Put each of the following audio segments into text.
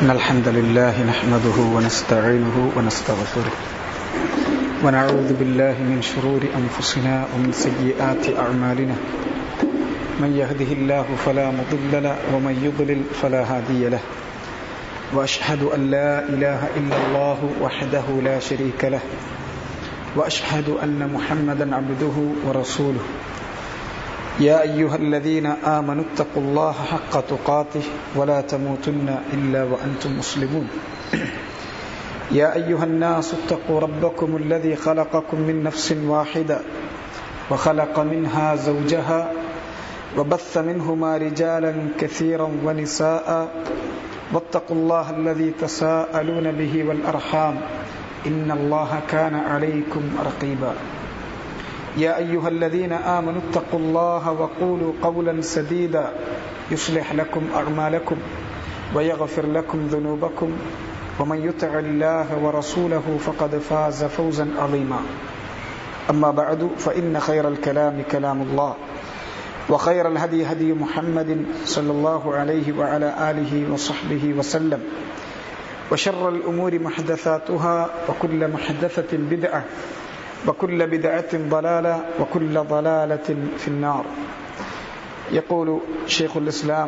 إن الحمد لله نحمده ونستعينه ونستغفره ونعوذ بالله من شرور أنفسنا ومن سيئات أعمالنا من يهده الله فلا مضل له ومن يضلل فلا هادي له وأشهد أن لا إله إلا الله وحده لا شريك له وأشهد أن محمدا عبده ورسوله يا أيها الذين آمنوا اتقوا الله حق تقاته ولا تموتن إلا وأنتم مسلمون يا أيها الناس اتقوا ربكم الذي خلقكم من نفس واحدة وخلق منها زوجها وبث منهما رجالا كثيرا ونساء واتقوا الله الذي تساءلون به والأرحام إن الله كان عليكم رقيبا يا أيها الذين آمنوا اتقوا الله وقولوا قولا سديدا يصلح لكم أعمالكم ويغفر لكم ذنوبكم ومن يطع الله ورسوله فقد فاز فوزا عظيما أما بعد فإن خير الكلام كلام الله وخير الهدي هدي محمد صلى الله عليه وعلى آله وصحبه وسلم وشر الأمور محدثاتها وكل محدثة بدعة وكل بدعة ضلالة وكل ضلالة في النار يقول شيخ الإسلام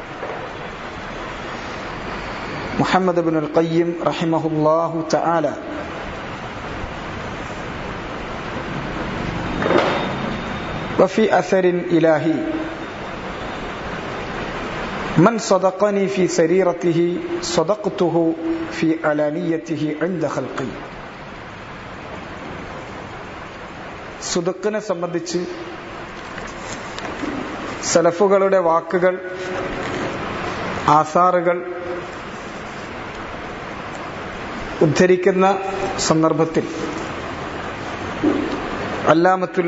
محمد بن القيم رحمه الله تعالى وفي أثر إلهي من صدقني في سريرته صدقته في علانيته عند خلقي സുദക്കിനെ സംബന്ധിച്ച് സലഫുകളുടെ വാക്കുകൾ ആസാറുകൾ ഉദ്ധരിക്കുന്ന സന്ദർഭത്തിൽ അല്ലാമത്തുൽ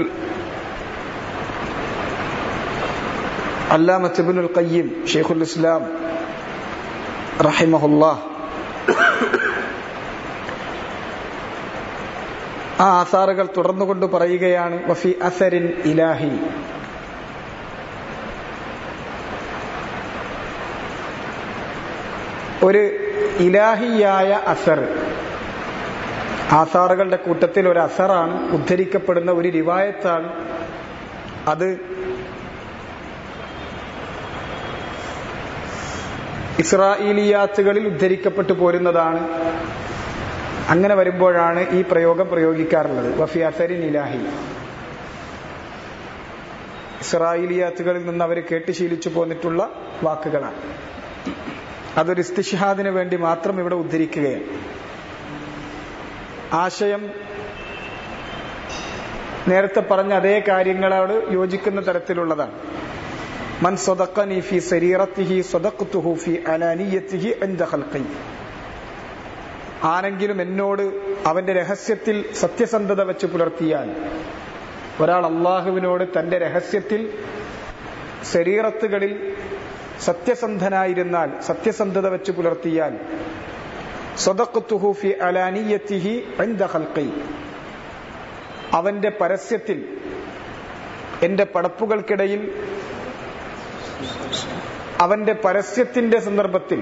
അല്ലാമത്തുബിനുൽ കയ്യം ഷെയ്ഖുൽ ഇസ്ലാം റഹിമഹുല്ലാ ആ ആസാറുകൾ തുടർന്നുകൊണ്ട് പറയുകയാണ് വഫി അസരിൻ ഇലാഹി ഒരു ഇലാഹിയായ അസർ ആസാറുകളുടെ കൂട്ടത്തിൽ ഒരു അസറാണ് ഉദ്ധരിക്കപ്പെടുന്ന ഒരു റിവായത്താണ് അത് ഇസ്രായേലിയാത്തുകളിൽ ഉദ്ധരിക്കപ്പെട്ടു പോരുന്നതാണ് അങ്ങനെ വരുമ്പോഴാണ് ഈ പ്രയോഗം പ്രയോഗിക്കാറുള്ളത് വഫി അസരിൻ ഇലാഹി ഇസ്രായേലിയാത്തുകളിൽ നിന്ന് അവർ കേട്ട് ശീലിച്ചു പോന്നിട്ടുള്ള വാക്കുകളാണ് അതൊരു ഇസ്തിഷാദിന് വേണ്ടി മാത്രം ഇവിടെ ഉദ്ധരിക്കുകയാണ് ആശയം നേരത്തെ പറഞ്ഞ അതേ കാര്യങ്ങളോട് യോജിക്കുന്ന തരത്തിലുള്ളതാണ് മൻ സ്വതക്കനി ഫി സരീറത്തിഹി സ്വതക്കുത്തുഹു ഫി അലാനിയത്തിഹി എന്റെ ഹൽക്കൈ ആരെങ്കിലും എന്നോട് അവന്റെ രഹസ്യത്തിൽ സത്യസന്ധത വെച്ച് പുലർത്തിയാൽ ഒരാൾ അള്ളാഹുവിനോട് തന്റെ രഹസ്യത്തിൽ ശരീരത്തുകളിൽ സത്യസന്ധനായിരുന്നാൽ സത്യസന്ധത വെച്ച് പുലർത്തിയാൽ സ്വതക്കുത്തുഹൂഫി അലാനിയത്തിഹി ഹൽക്കൈ അവന്റെ പരസ്യത്തിൽ എന്റെ പടപ്പുകൾക്കിടയിൽ അവന്റെ പരസ്യത്തിന്റെ സന്ദർഭത്തിൽ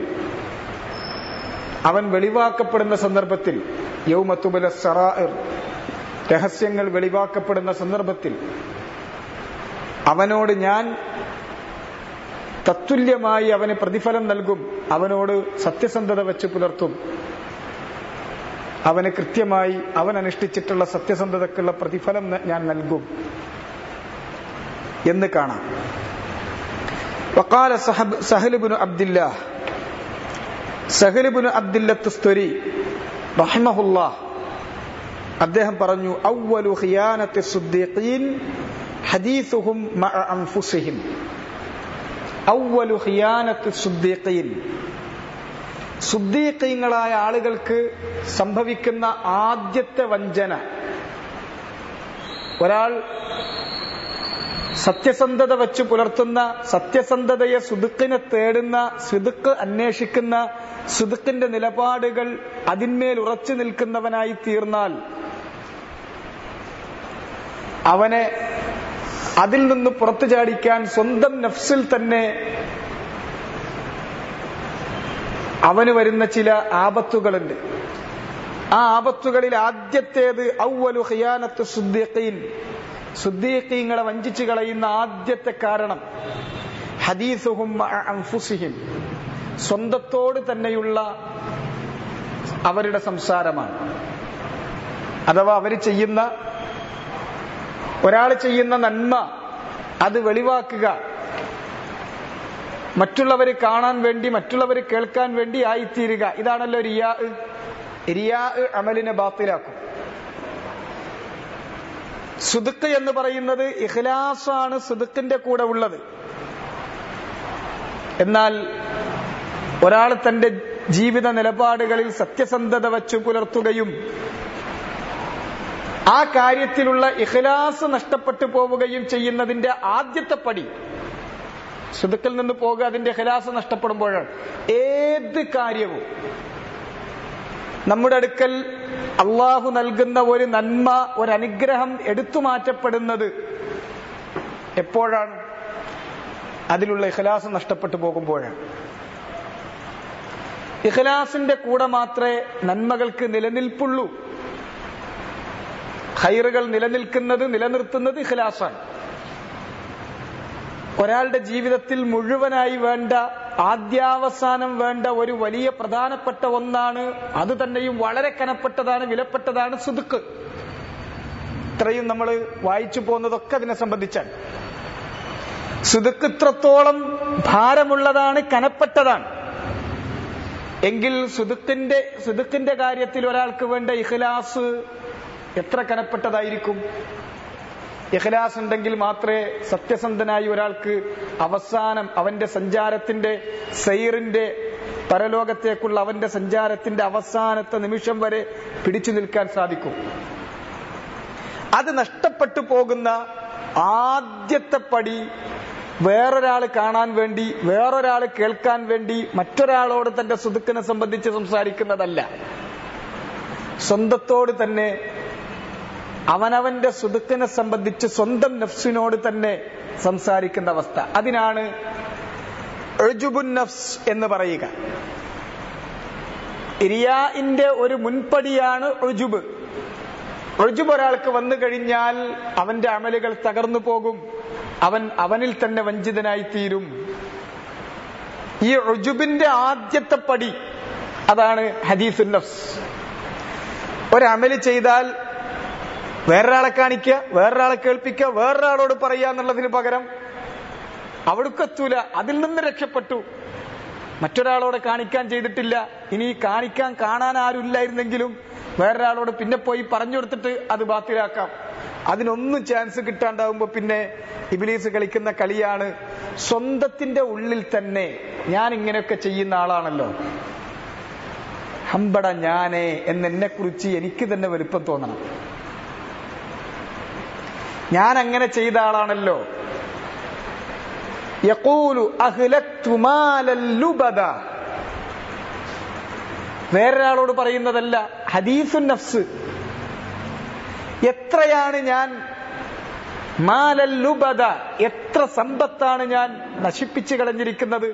അവൻ വെളിവാക്കപ്പെടുന്ന സന്ദർഭത്തിൽ യൗമത്തുബല സറാഇർ രഹസ്യങ്ങൾ വെളിവാക്കപ്പെടുന്ന സന്ദർഭത്തിൽ അവനോട് ഞാൻ തത്തുല്യമായി അവന് പ്രതിഫലം നൽകും അവനോട് സത്യസന്ധത വെച്ച് പുലർത്തും അവന് കൃത്യമായി അവൻ അനുഷ്ഠിച്ചിട്ടുള്ള സത്യസന്ധതക്കുള്ള പ്രതിഫലം ഞാൻ നൽകും എന്ന് കാണാം വക്കാല സഹലുബിന് അബ്ദില്ലാഹ് സഹലിബുന് അബ്ദുല്ലത്തുസ്തുരി റഹിമഹുല്ലാ അദ്ദേഹം പറഞ്ഞു ഔവലു ഖിയാനത്തി സുദ്ദീഖീൻ ഹദീസുഹും മഅ അൻഫുസിഹിം ഔവലു ഖിയാനത്തി സുദ്ദീഖീൻ സുദ്ദീഖീങ്ങളായ ആളുകൾക്ക് സംഭവിക്കുന്ന ആദ്യത്തെ വഞ്ചന ഒരാൾ സത്യസന്ധത വെച്ച് പുലർത്തുന്ന സത്യസന്ധതയെ സുതുക്കിനെ തേടുന്ന സുതുക്ക് അന്വേഷിക്കുന്ന സുതുക്കിന്റെ നിലപാടുകൾ അതിന്മേൽ ഉറച്ചു നിൽക്കുന്നവനായി തീർന്നാൽ അവനെ അതിൽ നിന്ന് പുറത്തു ചാടിക്കാൻ സ്വന്തം നഫ്സിൽ തന്നെ അവന് വരുന്ന ചില ആപത്തുകളുണ്ട് ആ ആപത്തുകളിൽ ആദ്യത്തേത് ഔവലു ഖിയാനത്ത് സുദ്ദീഖീൻ സുദ്ദീഖീങ്ങളെ വഞ്ചിച്ചു കളയുന്ന ആദ്യത്തെ കാരണം ഹദീസുഹും മഅ അൻഫുസിഹിം സ്വന്തത്തോട് തന്നെയുള്ള അവരുടെ സംസാരമാണ് അഥവാ അവർ ചെയ്യുന്ന ഒരാൾ ചെയ്യുന്ന നന്മ അത് വെളിവാക്കുക മറ്റുള്ളവർ കാണാൻ വേണ്ടി മറ്റുള്ളവർ കേൾക്കാൻ വേണ്ടി ആയിത്തീരുക ഇതാണല്ലോ റിയാ റിയാ അമലിനെ ബാത്തിലാക്കും സുതുക്ക് എന്ന് പറയുന്നത് ഇഖ്ലാസാണ് സുതുക്കിന്റെ കൂടെ ഉള്ളത് എന്നാൽ ഒരാൾ തന്റെ ജീവിത നിലപാടുകളിൽ സത്യസന്ധത വച്ചു പുലർത്തുകയും ആ കാര്യത്തിലുള്ള ഇഖ്ലാസ് നഷ്ടപ്പെട്ടു പോവുകയും ചെയ്യുന്നതിന്റെ ആദ്യത്തെ പടി സുതുക്കിൽ നിന്ന് പോകുക അതിന്റെ ഇഖ്ലാസ് നഷ്ടപ്പെടുമ്പോഴാണ് ഏത് കാര്യവും നമ്മുടെ അടുക്കൽ അള്ളാഹു നൽകുന്ന ഒരു നന്മ ഒരു അനുഗ്രഹം എടുത്തു മാറ്റപ്പെടുന്നത് എപ്പോഴാണ് അതിലുള്ള ഇഖ്ലാസ് നഷ്ടപ്പെട്ടു പോകുമ്പോഴാണ് ഇഖ്ലാസിന്റെ കൂടെ മാത്രമേ നന്മകൾക്ക് നിലനിൽപ്പുള്ളൂ ഹൈറുകൾ നിലനിൽക്കുന്നത് നിലനിർത്തുന്നത് ഇഖ്ലാസാണ് ഒരാളുടെ ജീവിതത്തിൽ മുഴുവനായി വേണ്ട ആദ്യാവസാനം വേണ്ട ഒരു വലിയ പ്രധാനപ്പെട്ട ഒന്നാണ് അത് തന്നെയും വളരെ കനപ്പെട്ടതാണ് വിലപ്പെട്ടതാണ് സുതുക്ക് ഇത്രയും നമ്മൾ വായിച്ചു പോകുന്നതൊക്കെ അതിനെ സംബന്ധിച്ചാണ് സുതുക്ക് ഇത്രത്തോളം ഭാരമുള്ളതാണ് കനപ്പെട്ടതാണ് എങ്കിൽ സുതുക്കിന്റെ സുതുക്കിന്റെ കാര്യത്തിൽ ഒരാൾക്ക് വേണ്ട ഇഖ്ലാസ് എത്ര കനപ്പെട്ടതായിരിക്കും ഇഖ്ലാസ് ഉണ്ടെങ്കിൽ മാത്രമേ സത്യസന്ധനായി ഒരാൾക്ക് അവസാനം അവന്റെ സഞ്ചാരത്തിന്റെ സൈറിന്റെ പരലോകത്തേക്കുള്ള അവന്റെ സഞ്ചാരത്തിന്റെ അവസാനത്തെ നിമിഷം വരെ പിടിച്ചു നിൽക്കാൻ സാധിക്കും അത് നഷ്ടപ്പെട്ടു പോകുന്ന ആദ്യത്തെ പടി വേറൊരാൾ കാണാൻ വേണ്ടി വേറൊരാൾ കേൾക്കാൻ വേണ്ടി മറ്റൊരാളോട് തന്റെ സുതുക്കിനെ സംബന്ധിച്ച് സംസാരിക്കുന്നതല്ല സ്വന്തത്തോട് തന്നെ അവനവന്റെ സുതുക്കിനെ സംബന്ധിച്ച് സ്വന്തം നഫ്സിനോട് തന്നെ സംസാരിക്കുന്ന അവസ്ഥ അതിനാണ് എഴുജുബുൻ നഫ്സ് എന്ന് പറയുക ഇരിയാന്റെ ഒരു മുൻപടിയാണ് ഒഴുജുബ് ഒഴുജുബ് ഒരാൾക്ക് വന്നു കഴിഞ്ഞാൽ അവന്റെ അമലുകൾ തകർന്നു പോകും അവൻ അവനിൽ തന്നെ വഞ്ചിതനായി തീരും ഈ ഒഴുജുബിന്റെ ആദ്യത്തെ പടി അതാണ് ഹദീസുൻ നഫ്സ് ഒരമല് ചെയ്താൽ വേറൊരാളെ കാണിക്കുക വേറൊരാളെ കേൾപ്പിക്കുക വേറൊരാളോട് പറയുക എന്നുള്ളതിന് പകരം അവിടുക്കെത്തൂല അതിൽ നിന്ന് രക്ഷപ്പെട്ടു മറ്റൊരാളോട് കാണിക്കാൻ ചെയ്തിട്ടില്ല ഇനി കാണിക്കാൻ കാണാൻ ആരുമില്ലായിരുന്നെങ്കിലും വേറൊരാളോട് പിന്നെ പോയി പറഞ്ഞു കൊടുത്തിട്ട് അത് ബാത്തിലാക്കാം അതിനൊന്നും ചാൻസ് കിട്ടാണ്ടാവുമ്പോ പിന്നെ ഇബിലീസ് കളിക്കുന്ന കളിയാണ് സ്വന്തത്തിന്റെ ഉള്ളിൽ തന്നെ ഞാൻ ഇങ്ങനെയൊക്കെ ചെയ്യുന്ന ആളാണല്ലോ ഹമ്പട ഞാനേ എന്ന് എന്നെ കുറിച്ച് എനിക്ക് തന്നെ വലുപ്പം തോന്നണം ഞാൻ അങ്ങനെ ചെയ്ത ആളാണല്ലോ യഖൂലു അഹ്ലക്തു മാലൽ ലുബദ വേറൊരാളോട് പറയുന്നതല്ല ഹദീസുൻ നഫ്സ് എത്രയാണ് ഞാൻ മാലൽ ലുബദ എത്ര സമ്പത്താണ് ഞാൻ നശിപ്പിച്ചു കളഞ്ഞിരിക്കുന്നത്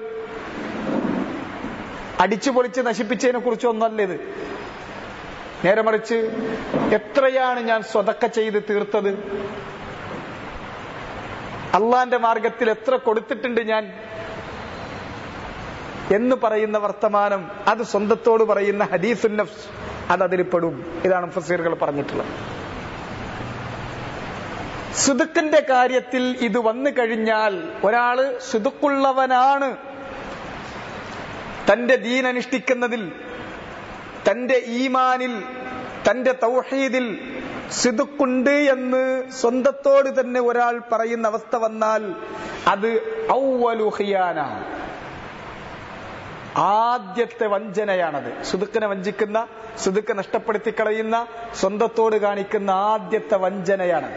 അടിച്ചു പൊളിച്ച് നശിപ്പിച്ചതിനെ കുറിച്ചൊന്നല്ല ഇത് നേരെ മറിച്ച് എത്രയാണ് ഞാൻ സ്വതക്ക ചെയ്ത് തീർത്തത് അള്ളാന്റെ മാർഗത്തിൽ എത്ര കൊടുത്തിട്ടുണ്ട് ഞാൻ എന്ന് പറയുന്ന വർത്തമാനം അത് സ്വന്തത്തോട് പറയുന്ന ഹദീസുൻ നഫ്സ് അത് അതിൽ പെടും ഇതാണ് ഫസീറുകൾ പറഞ്ഞിട്ടുള്ളത് സുതുക്കിന്റെ കാര്യത്തിൽ ഇത് വന്നു കഴിഞ്ഞാൽ ഒരാള് സുതുക്കുള്ളവനാണ് തന്റെ ദീൻ അനുഷ്ഠിക്കുന്നതിൽ തന്റെ ഈമാനിൽ തന്റെ തൗഹീദിൽ സിതുക്കുണ്ട് എന്ന് സ്വന്തത്തോട് തന്നെ ഒരാൾ പറയുന്ന അവസ്ഥ വന്നാൽ അത് ഔവലുഹിയാന ആദ്യത്തെ വഞ്ചനയാണത് സുതുക്കിനെ വഞ്ചിക്കുന്ന സുതുക്ക് നഷ്ടപ്പെടുത്തി കളയുന്ന സ്വന്തത്തോട് കാണിക്കുന്ന ആദ്യത്തെ വഞ്ചനയാണത്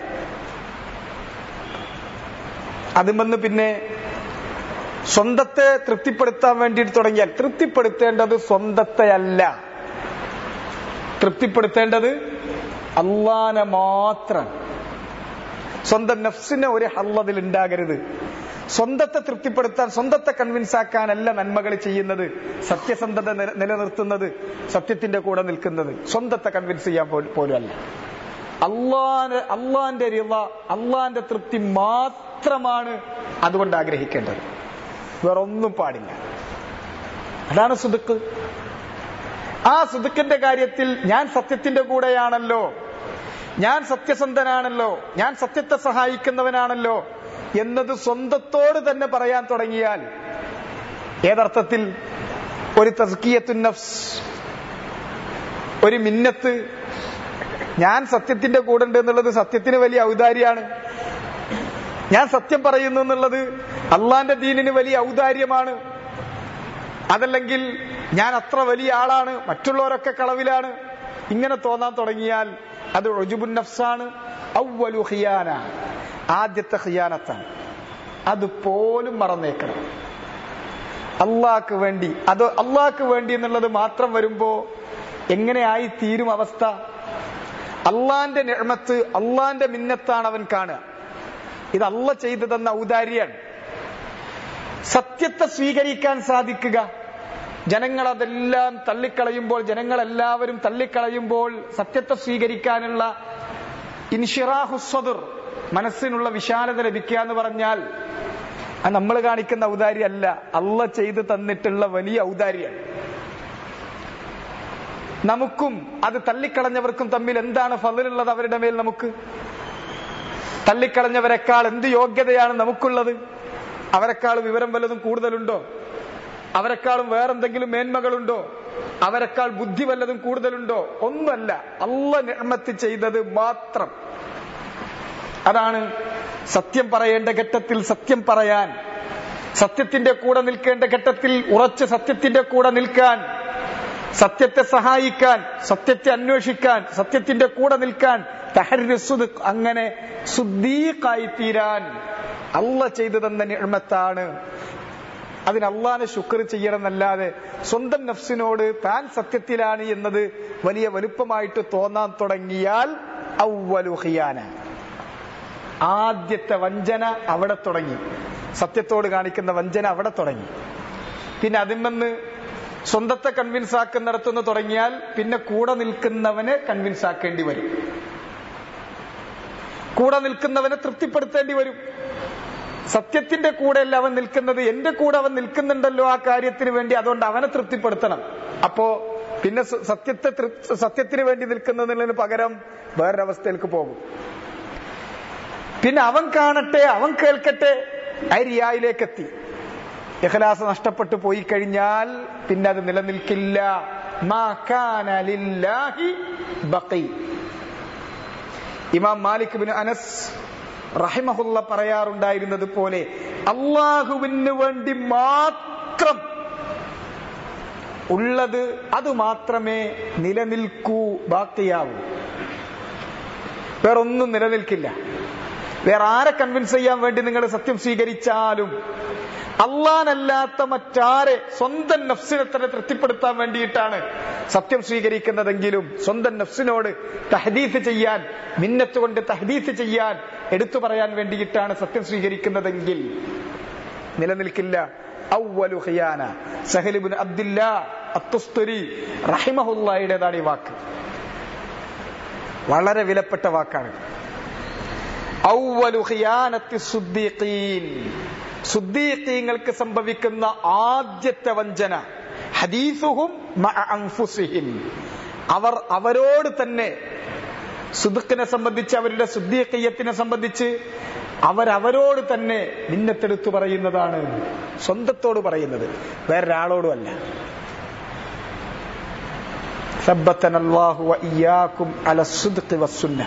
അതുമെന്ന് പിന്നെ സ്വന്തത്തെ തൃപ്തിപ്പെടുത്താൻ വേണ്ടിയിട്ട് തുടങ്ങിയാൽ തൃപ്തിപ്പെടുത്തേണ്ടത് സ്വന്തത്തെയല്ല തൃപ്തിപ്പെടുത്തേണ്ടത് അള്ളാനെ മാത്രം സ്വന്തം നഫ്സിന് ഒരു ഹല്ലതിൽ ഉണ്ടാകരുത് സ്വന്തത്തെ തൃപ്തിപ്പെടുത്താൻ സ്വന്തത്തെ കൺവിൻസ് ആക്കാനല്ല നന്മകൾ ചെയ്യുന്നത് സത്യസന്ധത നില- നിലനിർത്തുന്നത് സത്യത്തിന്റെ കൂടെ നിൽക്കുന്നത് സ്വന്തത്തെ കൺവിൻസ് ചെയ്യാൻ പോ- പോലും അല്ല അള്ളാന്റെ അള്ളാന്റെ റിള അള്ളാന്റെ തൃപ്തി മാത്രമാണ് അതുകൊണ്ട് ആഗ്രഹിക്കേണ്ടത് വേറൊന്നും പാടില്ല അതാണ് സുതുക്ക് ആ സുതുക്കിന്റെ കാര്യത്തിൽ ഞാൻ സത്യത്തിന്റെ കൂടെയാണല്ലോ ഞാൻ സത്യസന്ധനാണല്ലോ ഞാൻ സത്യത്തെ സഹായിക്കുന്നവനാണല്ലോ എന്നത് സ്വന്തത്തോട് തന്നെ പറയാൻ തുടങ്ങിയാൽ ഏതർത്ഥത്തിൽ ഒരു തസ്കിയത്തു നഫ്സ് ഒരു മിന്നത്ത് ഞാൻ സത്യത്തിന്റെ കൂടെ ഉണ്ട് എന്നുള്ളത് സത്യത്തിന് വലിയ ഔദാര്യാണ് ഞാൻ സത്യം പറയുന്നു എന്നുള്ളത് അള്ളാന്റെ ദീനിന് വലിയ ഔദാര്യമാണ് അതല്ലെങ്കിൽ ഞാൻ അത്ര വലിയ ആളാണ് മറ്റുള്ളവരൊക്കെ കളവിലാണ് ഇങ്ങനെ തോന്നാൻ തുടങ്ങിയാൽ അത് ഒജുബുൻ നഫ്സാണ് ഔവലു ഖിയാന ആദ്യത്തെ ഖിയാനത്താണ് അത് പോലും മറന്നേക്കണം അള്ളാഹ്ക്ക് വേണ്ടി അത് അള്ളാഹ്ക്ക് വേണ്ടി എന്നുള്ളത് മാത്രം വരുമ്പോ എങ്ങനെയായി തീരും അവസ്ഥ അള്ളാന്റെ നിഴമത്ത് അള്ളാന്റെ മിന്നത്താണ് അവൻ കാണുക ഇത് അള്ള ചെയ്തു തന്ന ഔദാര്യാണ് സത്യത്തെ സ്വീകരിക്കാൻ സാധിക്കുക ജനങ്ങൾ അതെല്ലാം തള്ളിക്കളയുമ്പോൾ ജനങ്ങളെല്ലാവരും തള്ളിക്കളയുമ്പോൾ സത്യത്തെ സ്വീകരിക്കാനുള്ള ഇൻഷിറാഹുസ്വദർ മനസ്സിനുള്ള വിശാലത ലഭിക്കുക എന്ന് പറഞ്ഞാൽ അത് നമ്മൾ കാണിക്കുന്ന ഔദാര്യമല്ല അള്ള ചെയ്തു തന്നിട്ടുള്ള വലിയ ഔദാര്യാണ് നമുക്കും അത് തള്ളിക്കളഞ്ഞവർക്കും തമ്മിൽ എന്താണ് ഫതിലുള്ളത് അവരുടെ മേൽ നമുക്ക് തള്ളിക്കളഞ്ഞവരെക്കാൾ എന്ത് യോഗ്യതയാണ് നമുക്കുള്ളത് അവരെക്കാൾ വിവരം വല്ലതും കൂടുതലുണ്ടോ അവരെക്കാളും വേറെന്തെങ്കിലും മേന്മകളുണ്ടോ അവരെക്കാൾ ബുദ്ധി വല്ലതും കൂടുതലുണ്ടോ ഒന്നല്ല അള്ള നിർമ്മത്ത് ചെയ്തത് മാത്രം അതാണ് സത്യം പറയേണ്ട ഘട്ടത്തിൽ സത്യം പറയാൻ സത്യത്തിന്റെ കൂടെ നിൽക്കേണ്ട ഘട്ടത്തിൽ ഉറച്ച് സത്യത്തിന്റെ കൂടെ നിൽക്കാൻ സത്യത്തെ സഹായിക്കാൻ സത്യത്തെ അന്വേഷിക്കാൻ സത്യത്തിന്റെ കൂടെ നിൽക്കാൻ തഹരി സുദുഖ് അങ്ങനെ സുദ്ദീഖായി തീരാൻ അള്ള ചെയ്തു തന്ന നിഴമത്താണ് അതിന് അള്ളാനെ ശുക്ർ ചെയ്യണമെന്നല്ലാതെ സ്വന്തം നഫ്സിനോട് താൻ സത്യത്തിലാണ് എന്നത് വലിയ വലുപ്പമായിട്ട് തോന്നാൻ തുടങ്ങിയാൽ ഔവലു ഖിയാന ആദ്യത്തെ വഞ്ചന അവിടെ തുടങ്ങി സത്യത്തോട് കാണിക്കുന്ന വഞ്ചന അവിടെ തുടങ്ങി പിന്നെ അതിമെന്ന് സ്വന്തത്തെ കൺവിൻസ് ആക്കുന്നിടത്തുനിന്ന് തുടങ്ങിയാൽ പിന്നെ കൂടെ നിൽക്കുന്നവനെ കൺവിൻസ് ആക്കേണ്ടി വരും കൂടെ നിൽക്കുന്നവനെ തൃപ്തിപ്പെടുത്തേണ്ടി വരും സത്യത്തിന്റെ കൂടെയല്ല അവൻ നിൽക്കുന്നത് എന്റെ കൂടെ അവൻ നിൽക്കുന്നുണ്ടല്ലോ ആ കാര്യത്തിന് വേണ്ടി അതുകൊണ്ട് അവനെ തൃപ്തിപ്പെടുത്തണം അപ്പോ പിന്നെ സ- സത്യത്തെ തൃപ്- സത്യത്തിന് വേണ്ടി നിൽക്കുന്നതിന് പകരം വേറൊരവസ്ഥയിലേക്ക് പോകും പിന്നെ അവൻ കാണട്ടെ അവൻ കേൾക്കട്ടെ ആ റിയായിലേക്ക് എത്തി ഇഖ്ലാസ് നഷ്ടപ്പെട്ടു പോയി കഴിഞ്ഞാൽ പിന്നെ അത് നിലനിൽക്കില്ല മാ കാന ലില്ലാഹി ബഖി ഇമാം മാലിക് ബിൻ അനസ് റഹിമഹുല്ല പറയാറുണ്ടായിരുന്നത് പോലെ അള്ളാഹുവിന് വേണ്ടി മാത്രം ഉള്ളത് അത് മാത്രമേ നിലനിൽക്കൂ ബാക്കിയാവൂ വേറൊന്നും നിലനിൽക്കില്ല വേറെ ആരെ കൺവിൻസ് ചെയ്യാൻ വേണ്ടി നിങ്ങൾ സത്യം സ്വീകരിച്ചാലും അള്ളാനല്ലാത്ത മറ്റാരെ സ്വന്തം നഫ്സിനെ തന്നെ തൃപ്തിപ്പെടുത്താൻ വേണ്ടിയിട്ടാണ് സത്യം സ്വീകരിക്കുന്നതെങ്കിലും സ്വന്തം നഫ്സിനോട് തഹദീസ് ചെയ്യാൻ മിന്നത്തുകൊണ്ട് തഹദീസ് ചെയ്യാൻ എടുത്തു പറയാൻ വേണ്ടിയിട്ടാണ് സത്യം സ്വീകരിക്കുന്നതെങ്കിൽ നിലനിൽക്കില്ല ഔവലു ഖിയാന സഹലിബിൻ അബ്ദില്ല അത്തുസ്തുരി റഹിമഹുല്ലായുടേതാണ് ഈ വാക്ക് വളരെ വിലപ്പെട്ട വാക്കാണ് ഔവലു ഖിയാനത്തി സുദ്ദീഖീൻ സുദ്ദീഖീങ്ങൾക്ക് സംഭവിക്കുന്ന ആദ്യത്തെ വഞ്ചന ഹദീസുഹും മഅ അൻഫുസിഹിം അവർ അവരോട് തന്നെ സുദുക്കിനെ സംബന്ധിച്ച് അവരുടെ സുദ്ദീഖീയത്തിനെ സംബന്ധിച്ച് അവരവരോട് തന്നെ മിന്നത്തെടുത്തു പറയുന്നതാണ് സ്വന്തത്തോട് പറയുന്നത് വേറൊരാളോടുമല്ല ثبتنا الله وإياكم على الصدق والسنة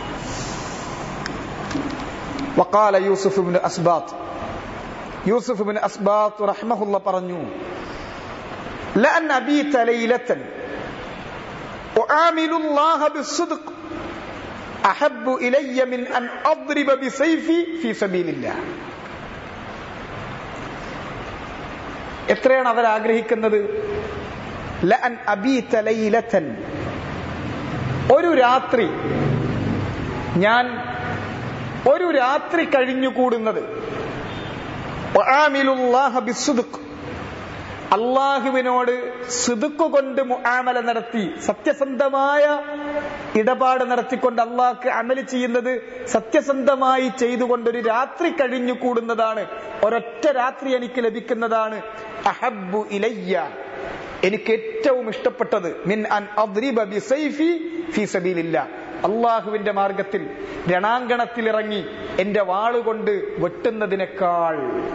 وقال يوسف بن أسباط يوسف بن أسباط رحمه الله പറഞ്ഞു لأن أبيت ليلة أعامل الله بالصدق أحب إلي من أن أضرب بسيفي في سبيل الله എത്രയാണ് അവർ ആഗ്രഹിക്കുന്നത് ലഅൻ അബീത ലൈലത്തൻ ഒരു രാത്രി ഞാൻ ഒരു രാത്രി കഴിഞ്ഞുകൂടുന്നത് വആമിലുല്ലാഹ ബിസ്സുദ്ഖ് അള്ളാഹുവിനോട് സുതുക്കു കൊണ്ട് മുആമല നടത്തി സത്യസന്ധമായ ഇടപാട് നടത്തിക്കൊണ്ട് അള്ളാഹ്ക്ക് അമല് ചെയ്യുന്നത് സത്യസന്ധമായി ചെയ്തുകൊണ്ട് ഒരു രാത്രി കഴിഞ്ഞു കൂടുന്നതാണ് ഒരൊറ്റ രാത്രി എനിക്ക് ലഭിക്കുന്നതാണ് അഹബ്ബു ഇലയ്യ എനിക്ക് ഏറ്റവും ഇഷ്ടപ്പെട്ടത് മിൻ അൻ അദ്രിബ ബിസൈഫി ഫീ സബീലില്ല അള്ളാഹുവിന്റെ മാർഗത്തിൽ രണാങ്കണത്തിൽ ഇറങ്ങി എന്റെ വാളുകൊണ്ട് വെട്ടുന്നതിനേക്കാൾ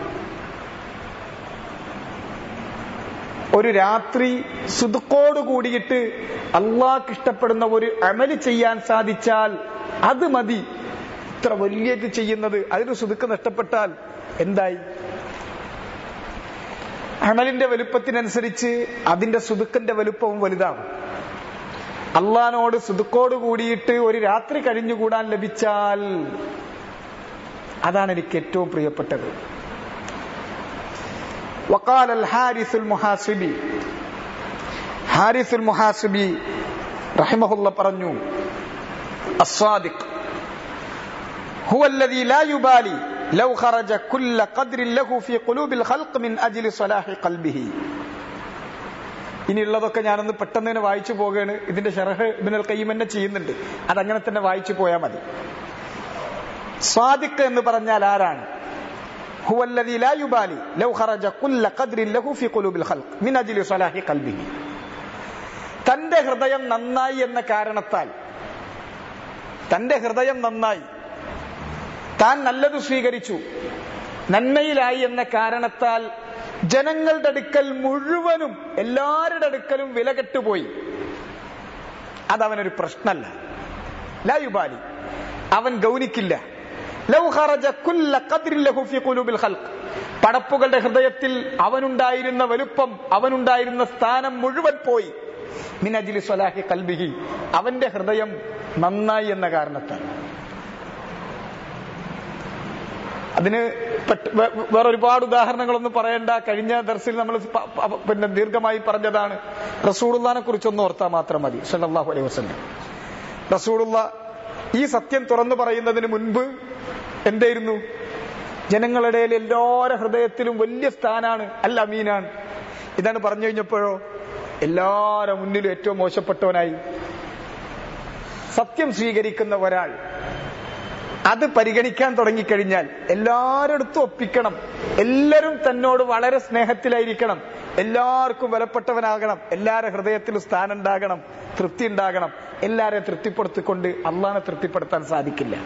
ഒരു രാത്രി സുതുക്കോട് കൂടിയിട്ട് അള്ളാഹ്ക്ക് ഇഷ്ടപ്പെടുന്ന ഒരു അമല് ചെയ്യാൻ സാധിച്ചാൽ അത് മതി ഇത്ര വലിയത് ചെയ്യുന്നത് അതിന് സുതുക്ക് നഷ്ടപ്പെട്ടാൽ എന്തായി അമലിന്റെ വലുപ്പത്തിനനുസരിച്ച് അതിന്റെ സുതുക്കന്റെ വലുപ്പവും വലുതാവും അള്ളഹാനോട് സുതുക്കോട് കൂടിയിട്ട് ഒരു രാത്രി കഴിഞ്ഞുകൂടാൻ ലഭിച്ചാൽ അതാണ് എനിക്ക് ഏറ്റവും പ്രിയപ്പെട്ടത് وقال الحارث المحاسبي حارث المحاسبي رحمه الله പറഞ്ഞു الصادق هو الذي لا يبالي لو خرج كل قدر له في قلوب الخلق من أجل صلاح قلبه ഇനിയുള്ളതൊക്കെ ഞാനൊന്ന് പെട്ടെന്ന് തന്നെ വായിച്ചു പോവുകയാണ് ഇതിന്റെ ഷെറഹ് ഇബിനൽ കയ്യം തന്നെ ചെയ്യുന്നുണ്ട് അതങ്ങനെ തന്നെ വായിച്ചു പോയാൽ മതി സ്വാദിഖ് എന്ന് പറഞ്ഞാൽ ആരാണ് هو الذي لا يبالي لو خرج كل قدر له في قلوب الخلق من أجل صلاح قلبه തന്റെ ഹൃദയം നന്നായി എന്ന കാരണത്താൽ തന്റെ ഹൃദയം നന്നായി താൻ നല്ലത് സ്വീകരിച്ചു നന്മയിലായി എന്ന കാരണത്താൽ ജനങ്ങളുടെ അടുക്കൽ മുഴുവനും എല്ലാവരുടെ അടുക്കലും വില കെട്ടുപോയി അതവനൊരു പ്രശ്നമല്ല ലായുബാലി അവൻ ഗൗനിക്കില്ല ലൗ ഖറജ കുല്ല ഖദ്രിൻ ലഹു ഫീ ഖുലൂബിൽ ഖൽഖ് പടപ്പുകളുടെ ഹൃദയത്തിൽ അവനുണ്ടായിരുന്ന വലുപ്പം അവനുണ്ടായിരുന്ന സ്ഥാനം മുഴുവൻ പോയി മിനജിലി സ്വലാഹി കൽബിഹി അവന്റെ ഹൃദയം നന്നായി എന്ന കാരണത്താൽ അതിന് വേറെ ഒരുപാട് ഉദാഹരണങ്ങളൊന്നും പറയേണ്ട കഴിഞ്ഞ ദർസിൽ നമ്മൾ പിന്നെ ദീർഘമായി പറഞ്ഞതാണ് റസൂളുള്ളാനെ കുറിച്ചൊന്നും ഓർത്താൽ മാത്രം മതി സല്ലല്ലാഹു അലൈഹി വസല്ലം റസൂലുള്ള ഈ സത്യം തുറന്നു പറയുന്നതിന് മുൻപ് എന്തായിരുന്നു ജനങ്ങളുടെ എല്ലാവരുടെ ഹൃദയത്തിലും വലിയ സ്ഥാനാണ് അൽ അമീനാണ് ഇതാണ് പറഞ്ഞു കഴിഞ്ഞപ്പോഴോ എല്ലാവരുടെ മുന്നിലും ഏറ്റവും മോശപ്പെട്ടവനായി സത്യം സ്വീകരിക്കുന്ന ഒരാൾ അത് പരിഗണിക്കാൻ തുടങ്ങിക്കഴിഞ്ഞാൽ എല്ലാരടുത്തും ഒപ്പിക്കണം എല്ലാവരും തന്നോട് വളരെ സ്നേഹത്തിലായിരിക്കണം എല്ലാവർക്കും വിലപ്പെട്ടവനാകണം എല്ലാവരുടെ ഹൃദയത്തിലും സ്ഥാനം ഉണ്ടാകണം തൃപ്തി ഉണ്ടാകണം എല്ലാരെയും തൃപ്തിപ്പെടുത്തിക്കൊണ്ട് അള്ളാനെ തൃപ്തിപ്പെടുത്താൻ സാധിക്കില്ല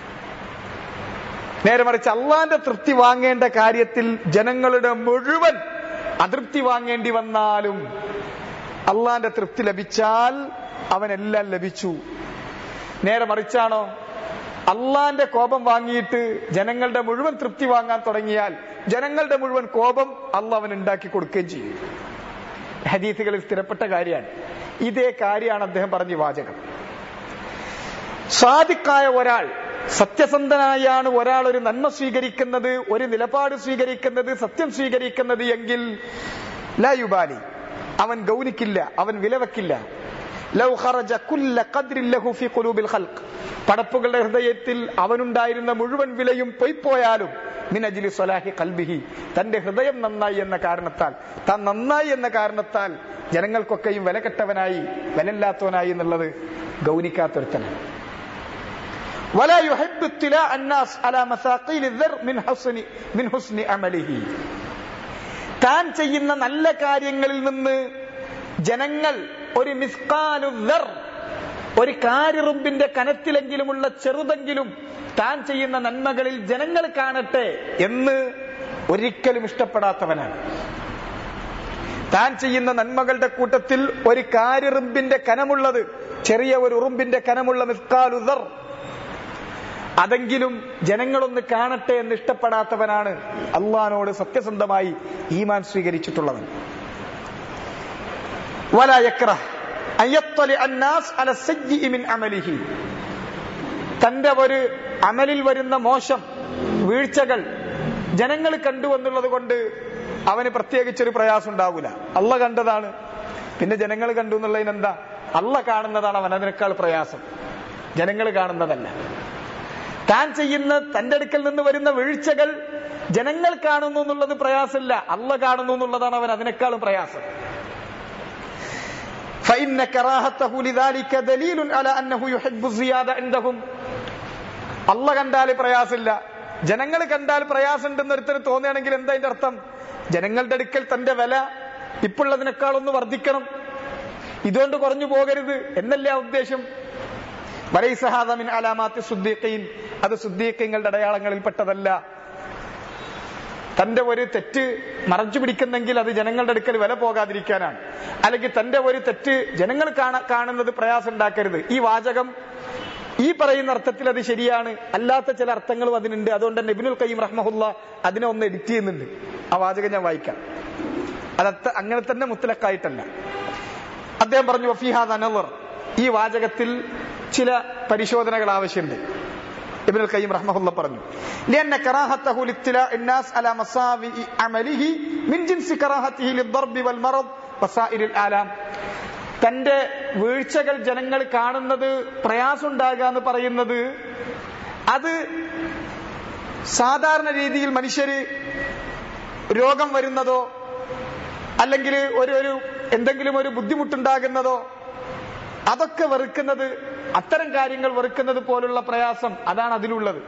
നേരെ മറിച്ച് അള്ളാന്റെ തൃപ്തി വാങ്ങേണ്ട കാര്യത്തിൽ ജനങ്ങളുടെ മുഴുവൻ അതൃപ്തി വാങ്ങേണ്ടി വന്നാലും അള്ളാന്റെ തൃപ്തി ലഭിച്ചാൽ അവനെല്ലാം ലഭിച്ചു നേരെ മറിച്ചാണോ അള്ളാന്റെ കോപം വാങ്ങിയിട്ട് ജനങ്ങളുടെ മുഴുവൻ തൃപ്തി വാങ്ങാൻ തുടങ്ങിയാൽ ജനങ്ങളുടെ മുഴുവൻ കോപം അള്ള അവൻ ഉണ്ടാക്കി കൊടുക്കുകയും ചെയ്യും ഹദീസുകളിൽ സ്ഥിരപ്പെട്ട കാര്യമാണ് ഇതേ കാര്യമാണ് അദ്ദേഹം പറഞ്ഞ വാചകം സാധിക്കായ ഒരാൾ സത്യസന്ധനായാണ് ഒരാൾ ഒരു നന്മ സ്വീകരിക്കുന്നത് ഒരു നിലപാട് സ്വീകരിക്കുന്നത് സത്യം സ്വീകരിക്കുന്നത് എങ്കിൽ ലായുബാലി അവൻ ഗൗനിക്കില്ല അവൻ വിലവെക്കില്ല ലൗ ഖറജ കുല്ല ഖദ്രിൻ ലഹു ഫീ ഖുലൂബിൽ ഖൽഖ് പടപ്പുകളുടെ ഹൃദയത്തിൽ അവനുണ്ടായിരുന്ന മുഴുവൻ വിലയും പൊയ്പോയാലും മിനജിലി സ്വലാഹി കൽബിഹി തന്റെ ഹൃദയം നന്നായി എന്ന കാരണത്താൽ താൻ നന്നായി എന്ന കാരണത്താൽ ജനങ്ങൾക്കൊക്കെയും വില കെട്ടവനായി വിലയില്ലാത്തവനായി എന്നുള്ളത് ഗൗനിക്കാത്തൊരുത്തനാണ് ولا يحب اطلاع الناس على مثاقيل الذر من حسن من حسن عمله താൻ ചെയ്യുന്ന നല്ല കാര്യങ്ങളിൽ നിന്ന് ജനങ്ങൾ ഒരു മിസ്കാലുദർ ഒരു കാരിറുമ്പിന്റെ കനത്തിലെങ്കിലുമുള്ള ചെറുതെങ്കിലും താൻ ചെയ്യുന്ന നന്മകളിൽ ജനങ്ങൾ കാണട്ടെ എന്ന് ഒരിക്കലും ഇഷ്ടപ്പെടാത്തവനാണ് താൻ ചെയ്യുന്ന നന്മകളുടെ കൂട്ടത്തിൽ ഒരു കാരിറുമ്പിന്റെ കനമുള്ളത് ചെറിയ ഒരു ഉറുമ്പിന്റെ കനമുള്ള മിസ്കാലുദർ അതെങ്കിലും ജനങ്ങളൊന്ന് കാണട്ടെ എന്ന് ഇഷ്ടപ്പെടാത്തവനാണ് അള്ളഹാനോട് സത്യസന്ധമായി ഈമാൻ സ്വീകരിച്ചിട്ടുള്ളവൻ ولا يكره أن يطلع الناس على السيء من عمله തന്റെ ഒരു അമലിൽ വരുന്ന മോശം വീഴ്ചകൾ ജനങ്ങൾ കണ്ടു എന്നുള്ളത് കൊണ്ട് അവന് പ്രത്യേകിച്ചൊരു പ്രയാസം ഉണ്ടാവില്ല അള്ള കണ്ടതാണ് പിന്നെ ജനങ്ങൾ കണ്ടു എന്നുള്ളതിനെന്താ അള്ള കാണുന്നതാണ് അവൻ അതിനേക്കാൾ പ്രയാസം ജനങ്ങൾ കാണുന്നതല്ല താൻ ചെയ്യുന്ന തന്റെ അടുക്കൽ നിന്ന് വരുന്ന വീഴ്ചകൾ ജനങ്ങൾ കാണുന്നു എന്നുള്ളത് പ്രയാസമില്ല അല്ല കാണുന്നു എന്നുള്ളതാണ് അവൻ അതിനേക്കാളും പ്രയാസം فإن كراهته لذلك دليل على أنه يحب الزيادة عندهم അല്ല കണ്ടാൽ പ്രയാസമില്ല ജനങ്ങൾ കണ്ടാൽ പ്രയാസമുണ്ടെന്ന് ഒരുത്തന് തോന്നുകയാണെങ്കിൽ എന്താ അതിന്റെ അർത്ഥം ജനങ്ങളുടെ അടുക്കൽ തന്റെ വില ഇപ്പോഴതിനേക്കാൾ ഒന്ന് വർദ്ധിക്കണം ഇതുകൊണ്ട് കുറഞ്ഞു പോകരുത് എന്നല്ലേ ആ ഉദ്ദേശം വലൈസഹാദമിൻ അലാമാത്തി സുദ്ദീഖീൻ അത് സുദ്ദീഖങ്ങളുടെ അടയാളങ്ങളിൽ പെട്ടതല്ല തന്റെ ഒരു തെറ്റ് മറച്ചു പിടിക്കുന്നെങ്കിൽ അത് ജനങ്ങളുടെ അടുക്കൽ വില പോകാതിരിക്കാനാണ് അല്ലെങ്കിൽ തന്റെ ഒരു തെറ്റ് ജനങ്ങൾ കാണ- കാണുന്നത് പ്രയാസം ഉണ്ടാക്കരുത് ഈ വാചകം ഈ പറയുന്ന അർത്ഥത്തിൽ അത് ശരിയാണ് അല്ലാത്ത ചില അർത്ഥങ്ങളും അതിനുണ്ട് അതുകൊണ്ട് തന്നെ ഇബിനുൽ കയ്യം റഹ്മഹുല്ല അതിനെ ഒന്ന് എഡിറ്റ് ചെയ്യുന്നുണ്ട് ആ വാചകം ഞാൻ വായിക്കാം അതത്ത അങ്ങനെ തന്നെ മുത്തലക്കായിട്ടല്ല അദ്ദേഹം പറഞ്ഞു വഫിഹാദ് അനവർ ഈ വാചകത്തിൽ ചില പരിശോധനകൾ ആവശ്യമുണ്ട് ഇബ്നുൽ ഖയ്യിം റഹ്മഹുല്ല പറഞ്ഞു لأن كراهته لاطلاع الناس على مساوئ عمله من جنس كراهته للضرب والمرض وسائر الآلام തന്റെ വീഴ്ചകൾ ജനങ്ങൾ കാണുന്നത് പ്രയാസമുണ്ടാകുക എന്ന് പറയുന്നത് അത് സാധാരണ രീതിയിൽ മനുഷ്യര് രോഗം വരുന്നതോ അല്ലെങ്കിൽ ഒരു ഒരു എന്തെങ്കിലും ഒരു ബുദ്ധിമുട്ടുണ്ടാകുന്നതോ അതൊക്കെ വെറുക്കുന്നത് അത്തരം കാര്യങ്ങൾ വെറുക്കുന്നത് പോലുള്ള പ്രയാസം അതാണ് അതിലുള്ളത്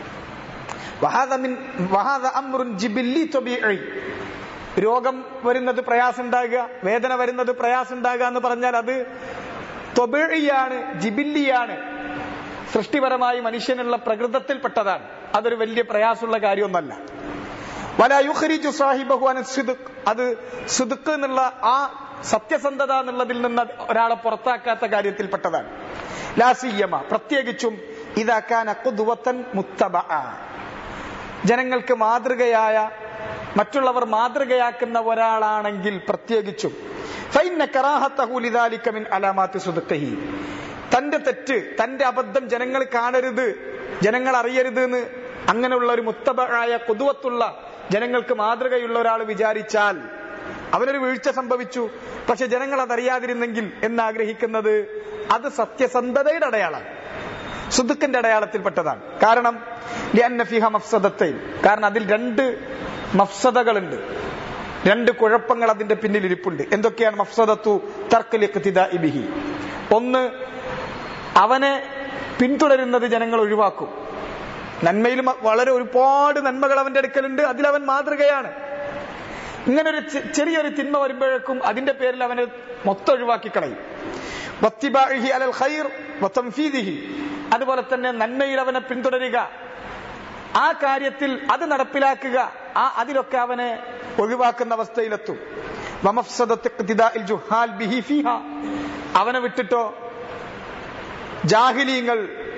വഹാദ മിൻ- വഹാദ അമ്രുൻ ജിബില്ലി ത്വബീഇ. രോഗം വരുന്നത് പ്രയാസം ഉണ്ടാകുക വേദന വരുന്നത് പ്രയാസം ഉണ്ടാകുക എന്ന് പറഞ്ഞാൽ അത് ത്വബീഇയാണ് ജിബില്ലിയാണ് സൃഷ്ടിപരമായി മനുഷ്യനുള്ള പ്രകൃതത്തിൽപ്പെട്ടതാണ് അതൊരു വലിയ പ്രയാസമുള്ള കാര്യമൊന്നല്ല വല യുഖ്രിജു സാഹിബഹു അൻ സിദ്ഖ് അത് സിദ്ഖ് എന്നുള്ള ആ സത്യസന്ധത എന്നുള്ളതിൽ നിന്ന് ഒരാളെ പുറത്താക്കാത്ത കാര്യത്തിൽപ്പെട്ടതാണ് ലാസിയമ പ്രത്യേകിച്ചും ഇതാക്കാൻ ഖുദ്വത്തൻ മുത്തബഅ ജനങ്ങൾക്ക് മാതൃകയായ മറ്റുള്ളവർ മാതൃകയാക്കുന്ന ഒരാളാണെങ്കിൽ പ്രത്യേകിച്ചും ഫൈന കറാഹത്തഹു ലിദാലിക മിൻ അലാമാത്തി സുദ്ഖിഹി തന്റെ തെറ്റ് തന്റെ അബദ്ധം ജനങ്ങൾ കാണരുത് ജനങ്ങൾ അറിയരുത് എന്ന് അങ്ങനെയുള്ള ഒരു മുത്തബായ കുതുവത്തുള്ള ജനങ്ങൾക്ക് മാതൃകയുള്ള ഒരാൾ വിചാരിച്ചാൽ അവനൊരു വീഴ്ച സംഭവിച്ചു പക്ഷെ ജനങ്ങൾ അതറിയാതിരുന്നെങ്കിൽ എന്നാഗ്രഹിക്കുന്നത് അത് സത്യസന്ധതയുടെ അടയാളാണ് സുദുക്കിന്റെ അടയാളത്തിൽപ്പെട്ടതാണ് കാരണം ലിഅന്ന ഫിഹ മഫ്സദത്തൈൻ കാരണം അതിൽ രണ്ട് മഫ്സദകളുണ്ട് രണ്ട് കുഴപ്പങ്ങൾ അതിന്റെ പിന്നിൽ ഇരിപ്പുണ്ട് എന്തൊക്കെയാണ് മഫ്സദത്തു തർക്കലിഖ്തിദാഇ ബിഹി ഒന്ന് അവനെ പിന്തുടരുന്നത് ജനങ്ങൾ ഒഴിവാക്കും നന്മയിൽ മ- വളരെ ഒരുപാട് നന്മകൾ അവന്റെ അടുക്കലുണ്ട് അതിലവൻ മാതൃകയാണ് ഇങ്ങനൊരു ചെ- ചെറിയൊരു തിന്മ വരുമ്പോഴേക്കും അതിന്റെ പേരിൽ അവനെ മൊത്തം ഒഴിവാക്കി കളയും വത്തിബാഇഹി അലൽ ഖൈർ വതംഫീദിഹി അതുപോലെ തന്നെ നന്മയിൽ അവനെ പിന്തുടരുക ആ കാര്യത്തിൽ അത് നടപ്പിലാക്കുക ആ അതിലൊക്കെ അവനെ ഒഴിവാക്കുന്ന അവസ്ഥയിലെത്തും വമഫ്സദത്ത് ഇഖ്തിദാഇൽ ജുഹാൽ ബിഹി ഫീഹ അവനെ വിട്ടിട്ടോ ജാഹിലീങ്ങൾ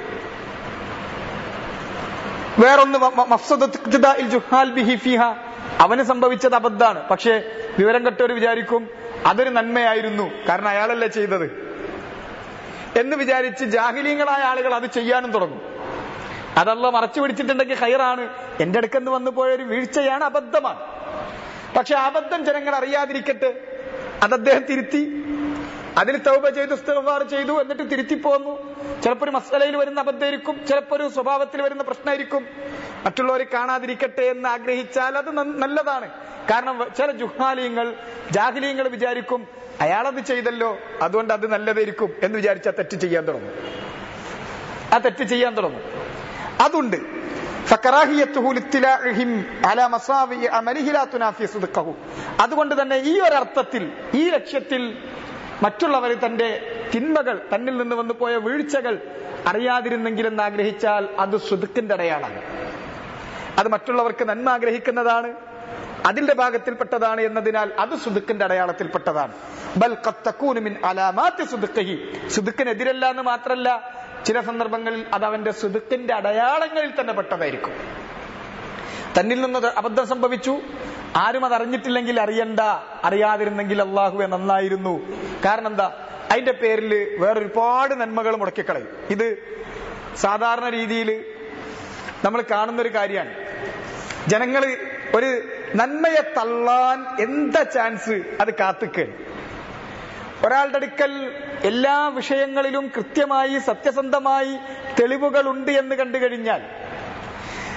വേറൊന്ന് വ- മ- മഫ്സദത്ത് ഇഖ്തിദാഇൽ ജുഹാൽ ബിഹി ഫീഹ അവന് സംഭവിച്ചത് അബദ്ധാണ് പക്ഷേ വിവരം കെട്ടവർ വിചാരിക്കും അതൊരു നന്മയായിരുന്നു കാരണം അയാളല്ലേ ചെയ്തത് എന്ന് വിചാരിച്ച് ജാഹിലീങ്ങളായ ആളുകൾ അത് ചെയ്യാനും തുടങ്ങും അതല്ല മറച്ചു പിടിച്ചിട്ടുണ്ടെങ്കിൽ ഹൈറാണ് എന്റെ അടുക്കെന്ന് വന്നു പോയ ഒരു വീഴ്ചയാണ് അബദ്ധമാണ് പക്ഷെ ആ അബദ്ധം ജനങ്ങൾ അറിയാതിരിക്കട്ടെ അത് അദ്ദേഹം തിരുത്തി അതിൽ തൗബ ചെയ്തു ഇസ്തിഗ്ഫാർ ചെയ്തു എന്നിട്ട് തിരുത്തി പോന്നു ചിലപ്പോൾ ഒരു മസലയിൽ വരുന്ന അബദ്ധമായിരിക്കും ചിലപ്പോൾ ഒരു സ്വഭാവത്തിൽ വരുന്ന പ്രശ്നമായിരിക്കും മറ്റുള്ളവർ കാണാതിരിക്കട്ടെ എന്ന് ആഗ്രഹിച്ചാൽ അത് ന- നല്ലതാണ് കാരണം വ- ചില ജുഹാലിയങ്ങൾ ജാഹിലിയങ്ങൾ വിചാരിക്കും അയാളത് ചെയ്തല്ലോ അതുകൊണ്ട് അത് നല്ലതായിരിക്കും എന്ന് വിചാരിച്ച് ആ തെറ്റ് ചെയ്യാൻ തുടങ്ങും ആ തെറ്റ് ചെയ്യാൻ തുടങ്ങും അതുണ്ട് ഫക്കറാഹിയത്തുഹു ലിത്തിലാഇഹിം അലാ മസാവി അമലിഹി ലാ തുനാഫി സിദ്ഖഹു. അതുകൊണ്ട് തന്നെ ഈ ഒരു അർത്ഥത്തിൽ ഈ ലക്ഷ്യത്തിൽ മറ്റുള്ളവർ തന്റെ തിന്മകൾ തന്നിൽ നിന്ന് വന്നു പോയ വീഴ്ചകൾ അറിയാതിരുന്നെങ്കിൽ എന്ന് ആഗ്രഹിച്ചാൽ അത് സുതുക്കിന്റെ അടയാളാണ് അത് മറ്റുള്ളവർക്ക് നന്മ ആഗ്രഹിക്കുന്നതാണ് അതിന്റെ ഭാഗത്തിൽപ്പെട്ടതാണ് എന്നതിനാൽ അത് സുതുക്കിന്റെ അടയാളത്തിൽപ്പെട്ടതാണ് ബൽ ഖദ് തകൂനു മിൻ അലാമാത്തി സുദുഖി സുദുക്കിനെതിരല്ല എന്ന് മാത്രല്ല ചില സന്ദർഭങ്ങളിൽ അത് അവന്റെ സുദുക്കിന്റെ അടയാളങ്ങളിൽ തന്നെ പെട്ടതായിരിക്കും തന്നിൽ നിന്ന് അബദ്ധം സംഭവിച്ചു ആരും അത് അറിഞ്ഞിട്ടില്ലെങ്കിൽ അറിയണ്ട അറിയാതിരുന്നെങ്കിൽ അള്ളാഹുവെ നന്നായിരുന്നു കാരണം എന്താ അതിന്റെ പേരിൽ വേറൊരുപാട് നന്മകൾ മുടക്കിക്കളയും ഇത് സാധാരണ രീതിയിൽ നമ്മൾ കാണുന്ന ഒരു കാര്യമാണ് ജനങ്ങൾ ഒരു നന്മയെ തള്ളാൻ എന്താ ചാൻസ് അത് കാത്തുക്കേണ് ഒരാളുടെ അടുക്കൽ എല്ലാ വിഷയങ്ങളിലും കൃത്യമായി സത്യസന്ധമായി തെളിവുകൾ ഉണ്ട് എന്ന് കണ്ടു കഴിഞ്ഞാൽ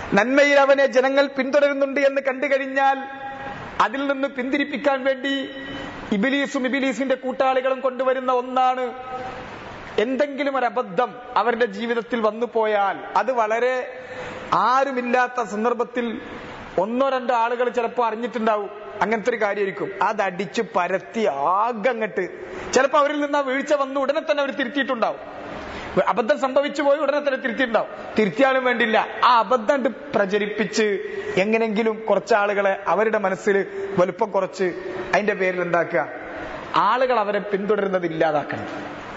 നന്മയിൽ അവനെ ജനങ്ങൾ പിന്തുടരുന്നുണ്ട് എന്ന് കണ്ടു കഴിഞ്ഞാൽ അതിൽ നിന്ന് പിന്തിരിപ്പിക്കാൻ വേണ്ടി ഇബിലീസും ഇബിലീസിന്റെ കൂട്ടാളികളും കൊണ്ടുവരുന്ന ഒന്നാണ് എന്തെങ്കിലും ഒരു അബദ്ധം അവരുടെ ജീവിതത്തിൽ വന്നു പോയാൽ അത് വളരെ ആരുമില്ലാത്ത സന്ദർഭത്തിൽ ഒന്നോ രണ്ടോ ആളുകൾ ചിലപ്പോൾ അറിഞ്ഞിട്ടുണ്ടാവും അങ്ങനത്തെ ഒരു കാര്യമായിരിക്കും അത് അടിച്ചു പരത്തി ആകങ്ങട്ട് ചിലപ്പോൾ അവരിൽ നിന്ന് ആ വീഴ്ച വന്ന് ഉടനെ തന്നെ അവർ തിരുത്തിയിട്ടുണ്ടാവും അബദ്ധം സംഭവിച്ചു പോയി ഉടനെ തന്നെ തിരുത്തിയിട്ടുണ്ടാവും തിരുത്തിയാലും വേണ്ടില്ല ആ അബദ്ധം കണ്ട് പ്രചരിപ്പിച്ച് എങ്ങനെങ്കിലും കുറച്ച് ആളുകളെ അവരുടെ മനസ്സിൽ വലുപ്പം കുറച്ച് അതിന്റെ പേരിൽ എന്താക്കുക ആളുകൾ അവരെ പിന്തുടരുന്നത് ഇല്ലാതാക്കണം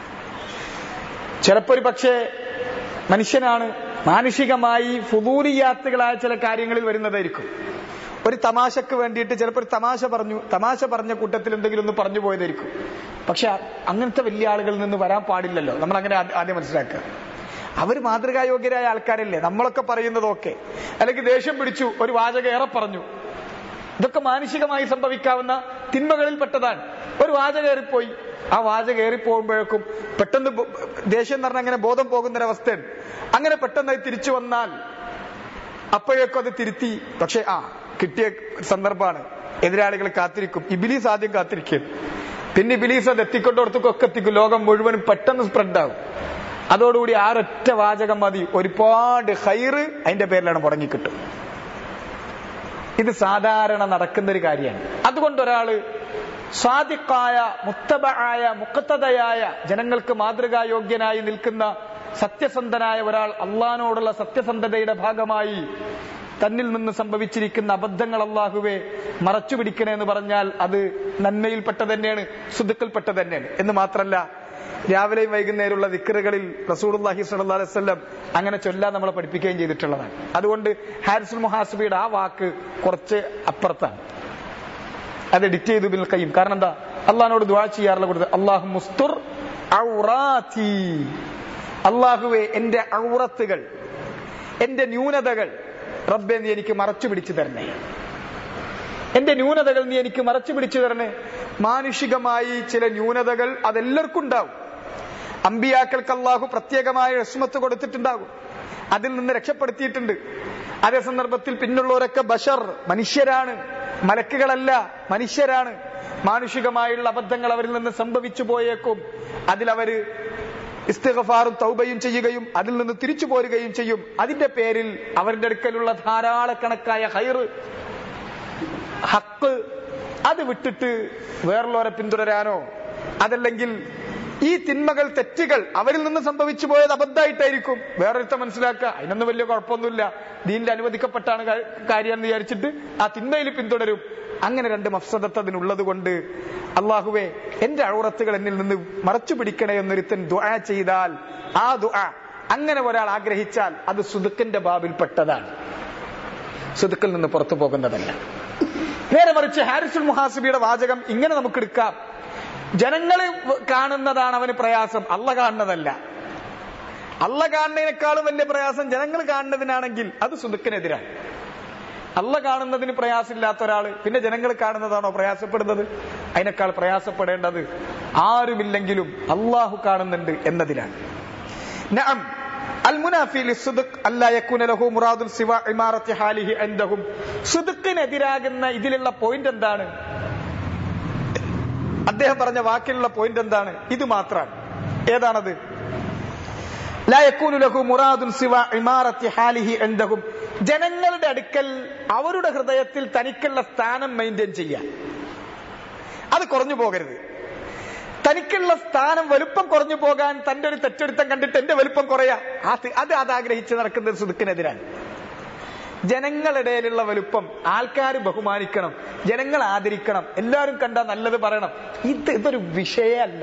ചിലപ്പോ ഒരു പക്ഷേ മനുഷ്യനാണ് മാനുഷികമായി ഫുദൂലിയാത്തുകളായ ചില കാര്യങ്ങളിൽ വരുന്നതായിരിക്കും ഒരു തമാശക്ക് വേണ്ടിയിട്ട് ചിലപ്പോൾ ഒരു തമാശ പറഞ്ഞു തമാശ പറഞ്ഞ കൂട്ടത്തിൽ എന്തെങ്കിലും ഒന്ന് പറഞ്ഞു പോയതായിരിക്കും പക്ഷെ അങ്ങനത്തെ വലിയ ആളുകളിൽ നിന്ന് വരാൻ പാടില്ലല്ലോ നമ്മൾ അങ്ങനെ ആദ്യം മനസ്സിലാക്കുക അവർ മാതൃകായോഗ്യരായ ആൾക്കാരല്ലേ നമ്മളൊക്കെ പറയുന്നതൊക്കെ അല്ലെങ്കിൽ ദേഷ്യം പിടിച്ചു ഒരു വാചകം ഏറെ പറഞ്ഞു ഇതൊക്കെ മാനുഷികമായി സംഭവിക്കാവുന്ന തിന്മകളിൽ പെട്ടതാണ് ഒരു വാചകം ഏറിപ്പോയി ആ വാചകം ഏറിപ്പോകുമ്പോഴേക്കും പെട്ടെന്ന് ദേഷ്യം എന്ന് പറഞ്ഞാൽ അങ്ങനെ ബോധം പോകുന്നൊരവസ്ഥയാണ് അങ്ങനെ പെട്ടെന്ന് അത് തിരിച്ചു വന്നാൽ അപ്പോഴേക്കും അത് തിരുത്തി പക്ഷെ ആ കിട്ടിയ സന്ദർഭമാണ് എതിരാളികൾ കാത്തിരിക്കും ഇബിലീസ് ആദ്യം കാത്തിരിക്കും പിന്നെ ഇബിലീസ് അത് എത്തിക്കൊണ്ടിടത്തൊക്കെ എത്തിക്കും ലോകം മുഴുവനും പെട്ടെന്ന് സ്പ്രെഡ് ആകും അതോടുകൂടി ആറൊറ്റ വാചകം മതി ഒരുപാട് ഹൈറ് അതിന്റെ പേരിലാണ് മുടങ്ങിക്കിട്ടും ഇത് സാധാരണ നടക്കുന്ന ഒരു കാര്യമാണ് അതുകൊണ്ട് ഒരാള് സ്വാദിക്കായ മുത്തബായ മുക്കത്തതയായ ജനങ്ങൾക്ക് മാതൃകായോഗ്യനായി നിൽക്കുന്ന സത്യസന്ധനായ ഒരാൾ അള്ളഹാനോടുള്ള സത്യസന്ധതയുടെ ഭാഗമായി തന്നിൽ നിന്ന് സംഭവിച്ചിരിക്കുന്ന അബദ്ധങ്ങൾ അള്ളാഹുവെ മറച്ചു പിടിക്കണേ എന്ന് പറഞ്ഞാൽ അത് നന്മയിൽപ്പെട്ട തന്നെയാണ് സുതുക്കൽപ്പെട്ട തന്നെയാണ് എന്ന് മാത്രല്ല രാവിലെയും വൈകുന്നേരമുള്ള ദിക്കറുകളിൽ റസൂർഹി സല്ലാ അലൈവല്ലം അങ്ങനെ ചൊല്ലാൻ നമ്മളെ പഠിപ്പിക്കുകയും ചെയ്തിട്ടുള്ളതാണ് അതുകൊണ്ട് ഹാരിസുൽ മുഹാസിബിയുടെ ആ വാക്ക് കുറച്ച് അപ്പുറത്താണ് അത് എഡിറ്റ് ചെയ്തു ബിൽ കയ്യും കാരണം എന്താ അള്ളഹാനോട് ദ്വാ ചെയ്യാറുള്ള കൊടുത്ത് അള്ളാഹു മുസ്തുർ അള്ളാഹുവെ എന്റെ ഔറത്തുകൾ എന്റെ ന്യൂനതകൾ റബ്ബെ നീ എനിക്ക് മറച്ചു പിടിച്ചു തരണേ എന്റെ ന്യൂനതകൾ നീ എനിക്ക് മറച്ചു പിടിച്ചു തരണേ മാനുഷികമായി ചില ന്യൂനതകൾ അതെല്ലാവർക്കും ഉണ്ടാവും അമ്പിയാക്കൾക്ക് അള്ളാഹു പ്രത്യേകമായ രസ്മത്ത് കൊടുത്തിട്ടുണ്ടാകും അതിൽ നിന്ന് രക്ഷപ്പെടുത്തിയിട്ടുണ്ട് അതേ സന്ദർഭത്തിൽ പിന്നുള്ളവരൊക്കെ ബഷർ മനുഷ്യരാണ് മലക്കുകളല്ല മനുഷ്യരാണ് മാനുഷികമായുള്ള അബദ്ധങ്ങൾ അവരിൽ നിന്ന് സംഭവിച്ചു പോയേക്കും അതിലവര് ഇസ്തിഗഫാറും തൗബയും ചെയ്യുകയും അതിൽ നിന്ന് തിരിച്ചു പോരുകയും ചെയ്യും അതിന്റെ പേരിൽ അവരുടെ അടുക്കലുള്ള ധാരാളക്കണക്കായ ഹൈറ് ഹക്ക് അത് വിട്ടിട്ട് വേറുള്ളവരെ പിന്തുടരാനോ അതല്ലെങ്കിൽ ഈ തിന്മകൾ തെറ്റുകൾ അവരിൽ നിന്ന് സംഭവിച്ചു പോയത് അബദ്ധമായിട്ടായിരിക്കും വേറൊരുത്ത മനസ്സിലാക്കുക അതിനൊന്നും വലിയ കുഴപ്പമൊന്നുമില്ല ദീനിൽ അനുവദിക്കപ്പെട്ടാണ് കാര്യം എന്ന് വിചാരിച്ചിട്ട് ആ തിന്മയിൽ പിന്തുടരും അങ്ങനെ രണ്ട് മഫ്സദത്ത് അതിനുള്ളത് കൊണ്ട് അള്ളാഹുവെ എന്റെ അഴുറത്തുകൾ എന്നിൽ നിന്ന് മറച്ചു പിടിക്കണേ എന്നൊരുത്തൻ ദുആ ചെയ്താൽ ആ ദുആ അങ്ങനെ ഒരാൾ ആഗ്രഹിച്ചാൽ അത് സുതുക്കിന്റെ ബാബിൽപ്പെട്ടതാണ് സുതുക്കിൽ നിന്ന് പുറത്തു പോകുന്നതല്ല നേരെ മറിച്ച് ഹാരിസുൽ മുഹാസിബിയുടെ വാചകം ഇങ്ങനെ നമുക്ക് എടുക്കാം ജനങ്ങൾ കാണുന്നതാണ് അവന് പ്രയാസം അല്ല കാണുന്നതല്ല അല്ല കാണുന്നതിനേക്കാളും വലിയ പ്രയാസം ജനങ്ങൾ കാണുന്നതിനാണെങ്കിൽ അത് സുതുക്കിനെതിരാണ് അല്ല കാണുന്നതിന് പ്രയാസമില്ലാത്ത ഒരാള് പിന്നെ ജനങ്ങൾ കാണുന്നതാണോ പ്രയാസപ്പെടുന്നത് അതിനേക്കാൾ പ്രയാസപ്പെടേണ്ടത് ആരുമില്ലെങ്കിലും അള്ളാഹു കാണുന്നുണ്ട് എന്നതിലാണ് നഅം المنافي للصدق ألا يكون له مراد سوى عمارة حاله عندهم സുദുക്കിനെതിരാകുന്ന ഇതിലുള്ള പോയിന്റ് എന്താണ് അദ്ദേഹം പറഞ്ഞ വാക്കിലുള്ള പോയിന്റ് എന്താണ് ഇത് മാത്രമാണ് ഏതാണത് لا يكون له مراد سوى عمارة حاله عندهم ജനങ്ങളുടെ അടുക്കൽ അവരുടെ ഹൃദയത്തിൽ തനിക്കുള്ള സ്ഥാനം മെയിൻറ്റെയിൻ ചെയ്യാൻ അത് കുറഞ്ഞു പോകരുത് തനിക്കുള്ള സ്ഥാനം വലുപ്പം കുറഞ്ഞു പോകാൻ തന്റെ ഒരു തെറ്റെടുത്തം കണ്ടിട്ട് എന്റെ വലുപ്പം കുറയാ അത് അത് ആഗ്രഹിച്ച് നടക്കുന്ന സുതുക്കിനെതിരാണ് ജനങ്ങളിടയിലുള്ള വലുപ്പം ആൾക്കാർ ബഹുമാനിക്കണം ജനങ്ങൾ ആദരിക്കണം എല്ലാവരും കണ്ടാൽ നല്ലത് പറയണം ഇത് ഇതൊരു വിഷയമല്ല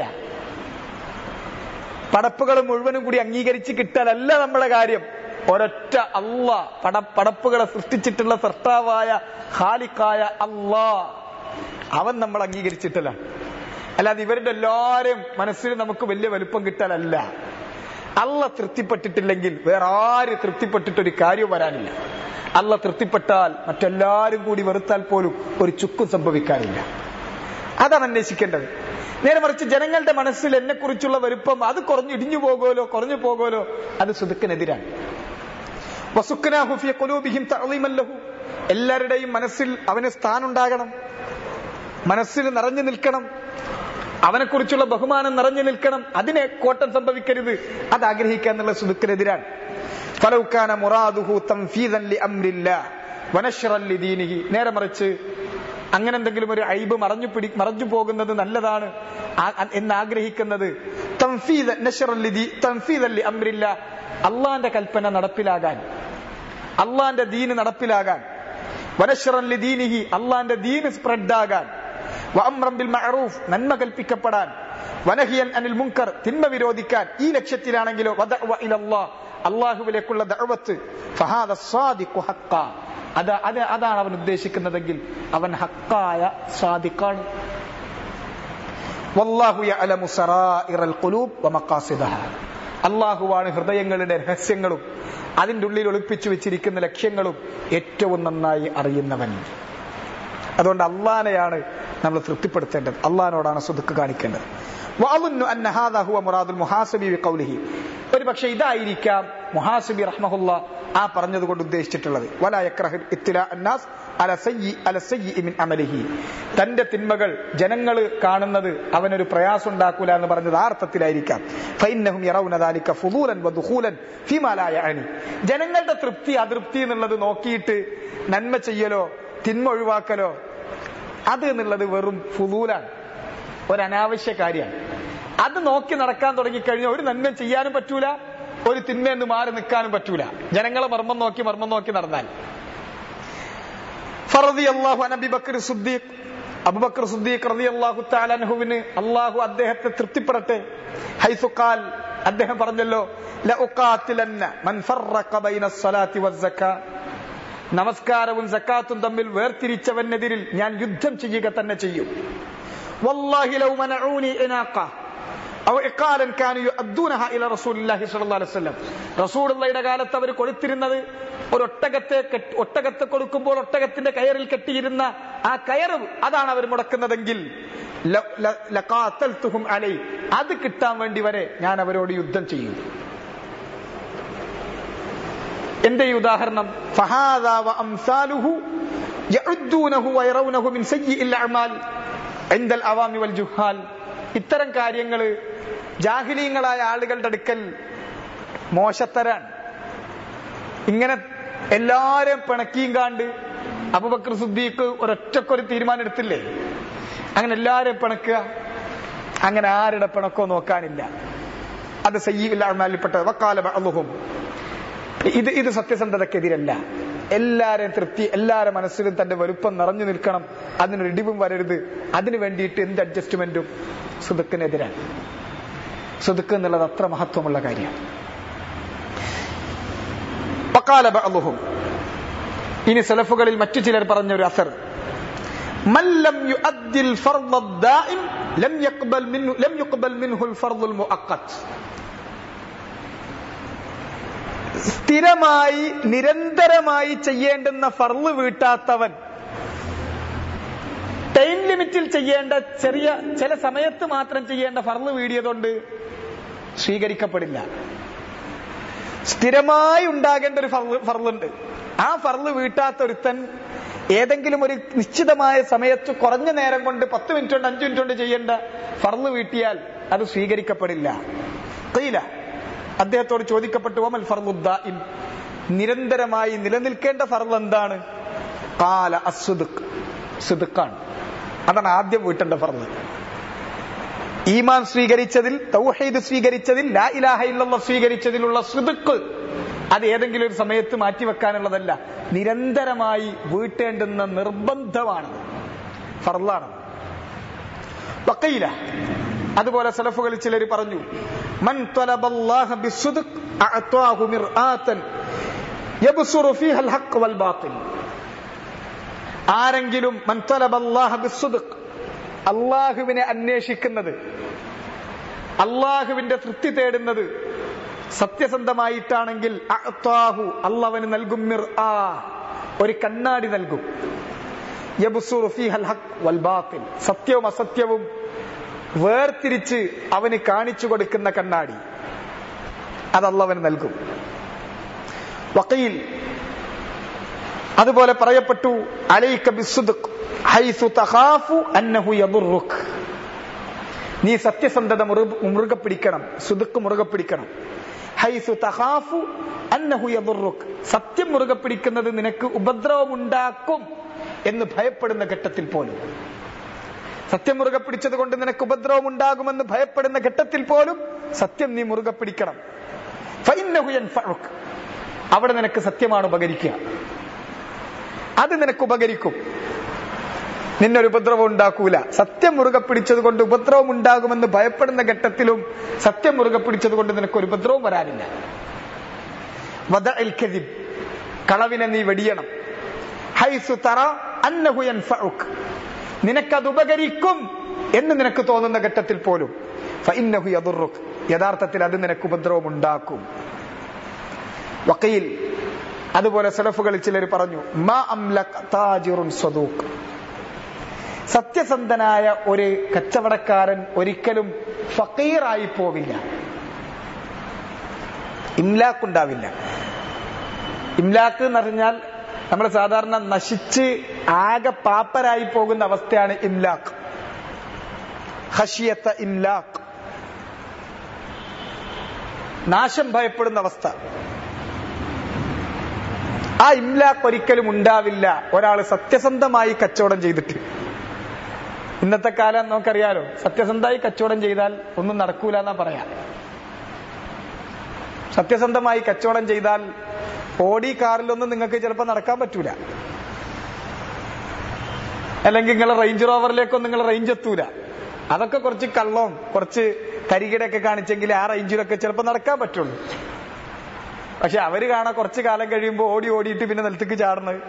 പടപ്പുകൾ മുഴുവനും കൂടി അംഗീകരിച്ച് കിട്ടാനല്ല നമ്മളെ കാര്യം ഒരൊറ്റ അല്ല പട പടപ്പുകളെ സൃഷ്ടിച്ചിട്ടുള്ള സൃഷ്ടാവായ ഹാലിക്കായ അള്ളാ അവൻ നമ്മൾ അംഗീകരിച്ചിട്ടില്ല അല്ലാതെ ഇവരുടെ എല്ലാരും മനസ്സിൽ നമുക്ക് വലിയ വലുപ്പം കിട്ടാനല്ല അല്ല തൃപ്തിപ്പെട്ടിട്ടില്ലെങ്കിൽ വേറെ ആര് തൃപ്തിപ്പെട്ടിട്ട് ഒരു കാര്യം വരാനില്ല അല്ല തൃപ്തിപ്പെട്ടാൽ മറ്റെല്ലാരും കൂടി വെറുത്താൽ പോലും ഒരു ചുക്കും സംഭവിക്കാനില്ല അതാണ് അന്വേഷിക്കേണ്ടത് നേരെ മറിച്ച് ജനങ്ങളുടെ മനസ്സിൽ എന്നെ കുറിച്ചുള്ള വലുപ്പം അത് കുറഞ്ഞു ഇടിഞ്ഞു പോകുമല്ലോ കുറഞ്ഞു പോകുമല്ലോ അത് സുതുക്കിനെതിരാണ് വസുക്കനാഹു ഫി ഖുലൂബിഹിം തഅളീമൻ ലഹു എല്ലാവരുടെയും മനസ്സിൽ അവന് സ്ഥാനുണ്ടാകണം മനസ്സിൽ നിറഞ്ഞു നിൽക്കണം അവനെക്കുറിച്ചുള്ള ബഹുമാനം നിറഞ്ഞു നിൽക്കണം അതിനെ കോട്ടം സംഭവിക്കരുത് അത് ആഗ്രഹിക്കുക എന്നുള്ള സുദുക്കിനെതിരാണ് ഫലൗക്കാന മുറാദുഹു തംഫീദൻ ലി അംരില്ലാ വനശ്റൻ ലി ദീനിഹി നേരെ മറിച്ച് അങ്ങനെ എന്തെങ്കിലും ഒരു ഐബ് മറഞ്ഞു പിടി മറഞ്ഞു പോകുന്നത് നല്ലതാണ് ആ- അ- എന്ന് ആഗ്രഹിക്കുന്നത് തംഫീദ നശ്റൻ ലി ദീ- തംഫീദൻ ലി അംരില്ലാ അള്ളാന്റെ കൽപ്പന നടപ്പിലാകാൻ അള്ളാന്റെ ദീന് നടപ്പിലാകാൻ വനശ്റൻ ലി ദീനിഹി അള്ളാന്റെ ദീന് സ്പ്രെഡ് ആകാൻ വഅംറൻ ബിൽ മഅറൂഫ് നന്മ കൽപ്പിക്കപ്പെടാൻ വനഹിയൻ അനിൽ മുൻകർ തിന്മ വിരോധിക്കാൻ ഈ ലക്ഷ്യത്തിലാണെങ്കിലോ വദഅവ ഇലല്ലാഹ് അള്ളാഹുവിലേക്കുള്ള ദഅവത്ത് ഫഹാദ സ്വാദിഖു ഹഖ അത് അത് അതാണ് അവൻ ഉദ്ദേശിക്കുന്നതെങ്കിൽ അവൻ ഹക്കായ സ്വാദിഖാണ് വല്ലാഹു യഅലമു സറായിറൽ ഖുലൂബ് വമഖാസിദഹ അള്ളാഹുവാണ് ഹൃദയങ്ങളുടെ രഹസ്യങ്ങളും അതിൻ്റെ ഉള്ളിൽ ഒളിപ്പിച്ചു വെച്ചിരിക്കുന്ന ലക്ഷ്യങ്ങളും ഏറ്റവും നന്നായി അറിയുന്നവൻ അതുകൊണ്ട് അള്ളാനെയാണ് നമ്മൾ തൃപ്തിപ്പെടുത്തേണ്ടത് അള്ളഹാനോടാണ് സുതുക്ക് കാണിക്കേണ്ടത് وأظن أن هذا هو مراد المحاسبي بقوله ഒരു പക്ഷേ ഇതായിരിക്കാം മുഹാസിബി റഹ്മഹുല്ല ആ പറഞ്ഞതുകൊണ്ട് ഉദ്ദേശിച്ചിട്ടുള്ളത് വലാ യക്രഹു ഇത്തിലാ അന്നാസ് അല സയ്യി അല സയ്യി മിൻ അമലിഹി തന്റെ തിന്മകൾ ജനങ്ങൾ കാണുന്നത് അവനൊരു പ്രയാസം ഉണ്ടാക്കൂല എന്ന് പറഞ്ഞത് ആ അർത്ഥത്തിലായിരിക്കാം ഫൈന്നഹും യറൗന ദാലിക ഫുദൂലൻ വദുഖൂലൻ ഫീമാ ലാ യഅനി ജനങ്ങളുടെ തൃപ്തി അതൃപ്തി എന്നുള്ളത് നോക്കിയിട്ട് നന്മ ചെയ്യലോ തിന്മ ഒഴിവാക്കലോ അത് എന്നുള്ളത് വെറും ഫുദൂലാണ് ഒരു അനാവശ്യ കാര്യമാണ് അത് നോക്കി നടക്കാൻ തുടങ്ങിക്കഴിഞ്ഞാൽ ഒരു നന്മ ചെയ്യാനും പറ്റൂല ഒരു തിന്മയെന്ന് മാറി നിൽക്കാനും പറ്റൂല ജനങ്ങളെ മർമ്മം നോക്കി മർമ്മം നോക്കി നടന്നാൽ ഫറദി അള്ളാഹു അനബിബക്കർ സുദ്ദീഖ് അബുബക്കർ സുദ്ദീഖ് റതി അള്ളാഹു താലൻഹുവിന് അള്ളാഹു അദ്ദേഹത്തെ തൃപ്തിപ്പെടട്ടെ ഹൈസുഖാൽ അദ്ദേഹം പറഞ്ഞല്ലോ ലഉഖാത്തിലന്ന മൻ ഫറഖ ബൈന സ്വലാത്തി വസ്സക്കാ നമസ്കാരവും സക്കാത്തും തമ്മിൽ വേർതിരിച്ചവനെതിരിൽ ഞാൻ യുദ്ധം ചെയ്യുക തന്നെ ചെയ്യും والله لو منعوني إناقة أو إقالا كانوا يؤدونها إلى رسول الله صلى الله عليه وسلم رسول الله കാലത്ത് അവർ കൊടുത്തിരുന്നത് ഒരു ഒട്ടകത്തെ കെട്ടി- ഒട്ടകത്തെ കൊടുക്കുമ്പോൾ ഒട്ടകത്തിന്റെ കയറിൽ കെട്ടിയിരുന്ന ആ കയറ് അതാണ് അവർ മുടക്കുന്നതെങ്കിൽ ല- ല- ലഖാത്തൽതുഹും അലൈ അത് കിട്ടാൻ വേണ്ടി വരെ ഞാൻ അവരോട് യുദ്ധം ചെയ്യും എന്റെ ഈ ഉദാഹരണം ഫഹാദാ വ അംസാലുഹു യഉദ്ദൂനഹു വയറൗനഹു മിൻ സയ്യിഇൽ അഅമാൽ ഇൻദൽ അവാമി വൽ ജുഹാൽ ഇത്തരം കാര്യങ്ങൾ ജാഹിലീങ്ങളായ ആളുകളുടെ അടുക്കൽ മോശത്തരാണ് ഇങ്ങനെ എല്ലാരെയും പിണക്കിയും കാണ്ട് അബുബക്കർ സുദ്ദീഖ് ഒരൊറ്റക്കൊരു തീരുമാനം എടുത്തില്ലേ അങ്ങനെ എല്ലാരെയും പിണക്കുക അങ്ങനെ ആരുടെ പിണക്കോ നോക്കാനില്ല അത് സയ്യിൽ അമാലിൽപ്പെട്ട വക്കാല ബഅ്ളുഹും ഇത് ഇത് സത്യസന്ധതക്കെതിരല്ല എല്ലാരെയും തൃപ്തി എല്ലാരെ മനസ്സിലും തന്റെ വലുപ്പം നിറഞ്ഞു നിൽക്കണം അതിനൊരു ഇടിവും വരരുത് അതിനു വേണ്ടിയിട്ട് എന്ത് അഡ്ജസ്റ്റ്മെന്റും സുതുക്കിനെതിരാണ് സുതുക്ക് എന്നുള്ളത് അത്ര മഹത്വമുള്ള കാര്യമാണ് വക്കാല ബഅ്ളുഹും ഇനി സലഫുകളിൽ മറ്റു ചിലർ പറഞ്ഞ ഒരു അസർ من لم يؤدي الفرض الدائم لم يقبل منه لم يقبل منه الفرض المؤقت സ്ഥിരമായി നിരന്തരമായി ചെയ്യേണ്ടുന്ന ഫർള് വീട്ടാത്തവൻ ടൈം ലിമിറ്റിൽ ചെയ്യേണ്ട ചെറിയ ചില സമയത്ത് മാത്രം ചെയ്യേണ്ട ഫർള് വീടിയതുകൊണ്ട് സ്വീകരിക്കപ്പെടില്ല സ്ഥിരമായി ഉണ്ടാകേണ്ട ഒരു ഫർള് ഫർളുണ്ട് ആ ഫർള് വീട്ടാത്ത ഒരുത്തൻ ഏതെങ്കിലും ഒരു നിശ്ചിതമായ സമയത്ത് കുറഞ്ഞ നേരം കൊണ്ട് പത്ത് മിനിറ്റ് കൊണ്ട് അഞ്ചു മിനിറ്റ് കൊണ്ട് ചെയ്യേണ്ട ഫർള് വീട്ടിയാൽ അത് സ്വീകരിക്കപ്പെടില്ല കയ്യില്ല അദ്ദേഹത്തോട് ചോദിക്കപ്പെട്ടു ഓമൽ ഫർദുദ്ദായിം നിരന്തരമായി നിലനിൽക്കേണ്ട ഫർദ് എന്താണ് കാല അസുദുഖ് സുദുക്കാണ് അതാണ് ആദ്യം വീട്ടേണ്ട ഫർദ് ഈമാൻ സ്വീകരിച്ചതിൽ തൗഹീദ് സ്വീകരിച്ചതിൽ ലാ ഇലാഹ ഇല്ലല്ലാഹ് സ്വീകരിച്ചതിലുള്ള സുദുക്ക് അത് ഏതെങ്കിലും ഒരു സമയത്ത് മാറ്റിവെക്കാനുള്ളതല്ല നിരന്തരമായി വീട്ടേണ്ടുന്ന നിർബന്ധമാണ് ഫർളാണ് വക്കയില അതുപോലെ സലഫുകളിൽ ചിലർ പറഞ്ഞു മൻ ത്വലബല്ലാഹ ബിസ്സുദ്ഖ് അഅത്വാഹു മിർആതൻ യബ്സുറു ഫീഹ അൽ ഹഖ് വൽ ബാത്തിൽ ആരെങ്കിലും മൻ ത്വലബല്ലാഹ ബിസ്സുദ്ഖ് അള്ളാഹുവിനെ അന്വേഷിക്കുന്നത് അള്ളാഹുവിന്റെ തൃപ്തി തേടുന്നത് സത്യസന്ധമായിട്ടാണെങ്കിൽ അഅത്വാഹു അള്ളവന് നൽകും മിർആ ഒരു കണ്ണാടി നൽകും യബ്സുറു ഫീഹ അൽ ഹഖ് വൽ ബാത്തിൽ സത്യവും അസത്യവും വേർതിരിച്ച് അവന് കാണിച്ചു കൊടുക്കുന്ന കണ്ണാടി അത് അള്ളവന് നൽകും വക്കീൽ അതുപോലെ പറയപ്പെട്ടു അലൈക ബിസ്സുദ്ഖ് ഹൈസു തഖാഫു അന്നഹു യദുറുക് നീ സത്യസന്ധത മുറുക- മുറുകെ പിടിക്കണം സുദുക്ക് മുറുകെ പിടിക്കണം ഹൈസു തഖാഫു അന്നഹു യദുറുക് സത്യം മുറുകെ പിടിക്കുന്നത് നിനക്ക് ഉപദ്രവമുണ്ടാക്കും എന്ന് ഭയപ്പെടുന്ന ഘട്ടത്തിൽ പോലും സത്യം മുറുകെ പിടിച്ചത് കൊണ്ട് നിനക്ക് ഉപദ്രവം ഉണ്ടാകുമെന്ന് ഭയപ്പെടുന്ന ഘട്ടത്തിൽ പോലും സത്യം നീ മുറുകെ പിടിക്കണം ഫഇന്നഹു യൻഫഉക്. അവിടെ നിനക്ക് സത്യമാണ് ഉപകരിക്കുക അത് നിനക്ക് ഉപകരിക്കും നിന്നൊരു ഉപദ്രവം ഉണ്ടാക്കൂല സത്യം മുറുകെ പിടിച്ചത് കൊണ്ട് ഉപദ്രവം ഉണ്ടാകുമെന്ന് ഭയപ്പെടുന്ന ഘട്ടത്തിലും സത്യം മുറുകെ പിടിച്ചത് കൊണ്ട് നിനക്ക് ഒരു ഉപദ്രവം വരാനില്ല വദഇൽ കദിബ്. കളവിനെ നീ വെടിയണം ഹൈസു തറ അന്നഹു യൻഫഉക്. നിനക്കത് ഉപകരിക്കും എന്ന് നിനക്ക് തോന്നുന്ന ഘട്ടത്തിൽ പോലും ഫഇന്നഹു യദുറുക്. യഥാർത്ഥത്തിൽ അത് നിനക്ക് ഉപദ്രവം ഉണ്ടാക്കും വക്കീൽ അതുപോലെ സലഫുകളിൽ ചിലർ പറഞ്ഞു മാ അംലക് താജിറുൻ സ്വദൂഖ് സത്യസന്ധനായ ഒരു കച്ചവടക്കാരൻ ഒരിക്കലും ഫക്കീറായി പോവില്ല ഇംലാക്ക് ഉണ്ടാവില്ല ഇംലാക്ക് എന്ന് പറഞ്ഞാൽ നമ്മൾ സാധാരണ നശിച്ച് ആകെ പാപ്പരായി പോകുന്ന അവസ്ഥയാണ് ഇംലാക്ക് ഹഷിയത്ത ഇംലാക്ക് നാശം ഭയപ്പെടുന്ന അവസ്ഥ ആ ഇംലാക്ക് ഒരിക്കലും ഉണ്ടാവില്ല ഒരാൾ സത്യസന്ധമായി കച്ചവടം ചെയ്തിട്ട് ഇന്നത്തെ കാലം നമുക്കറിയാലോ സത്യസന്ധമായി കച്ചവടം ചെയ്താൽ ഒന്നും നടക്കൂല എന്നാ പറയാ സത്യസന്ധമായി കച്ചവടം ചെയ്താൽ ഓടി കാറിലൊന്നും നിങ്ങൾക്ക് ചിലപ്പോൾ നടക്കാൻ പറ്റൂല അല്ലെങ്കിൽ നിങ്ങളെ റേഞ്ച് റോവറിലേക്കൊന്നും നിങ്ങൾ റേഞ്ച് എത്തൂല അതൊക്കെ കുറച്ച് കള്ളവും കുറച്ച് കരികിടൊക്കെ കാണിച്ചെങ്കിൽ ആ റേഞ്ചിലൊക്കെ ചിലപ്പോൾ നടക്കാൻ പറ്റുള്ളൂ പക്ഷെ അവര് കാണാൻ കുറച്ച് കാലം കഴിയുമ്പോൾ ഓടി ഓടിയിട്ട് പിന്നെ നിലത്തേക്ക് ചാടുന്നത്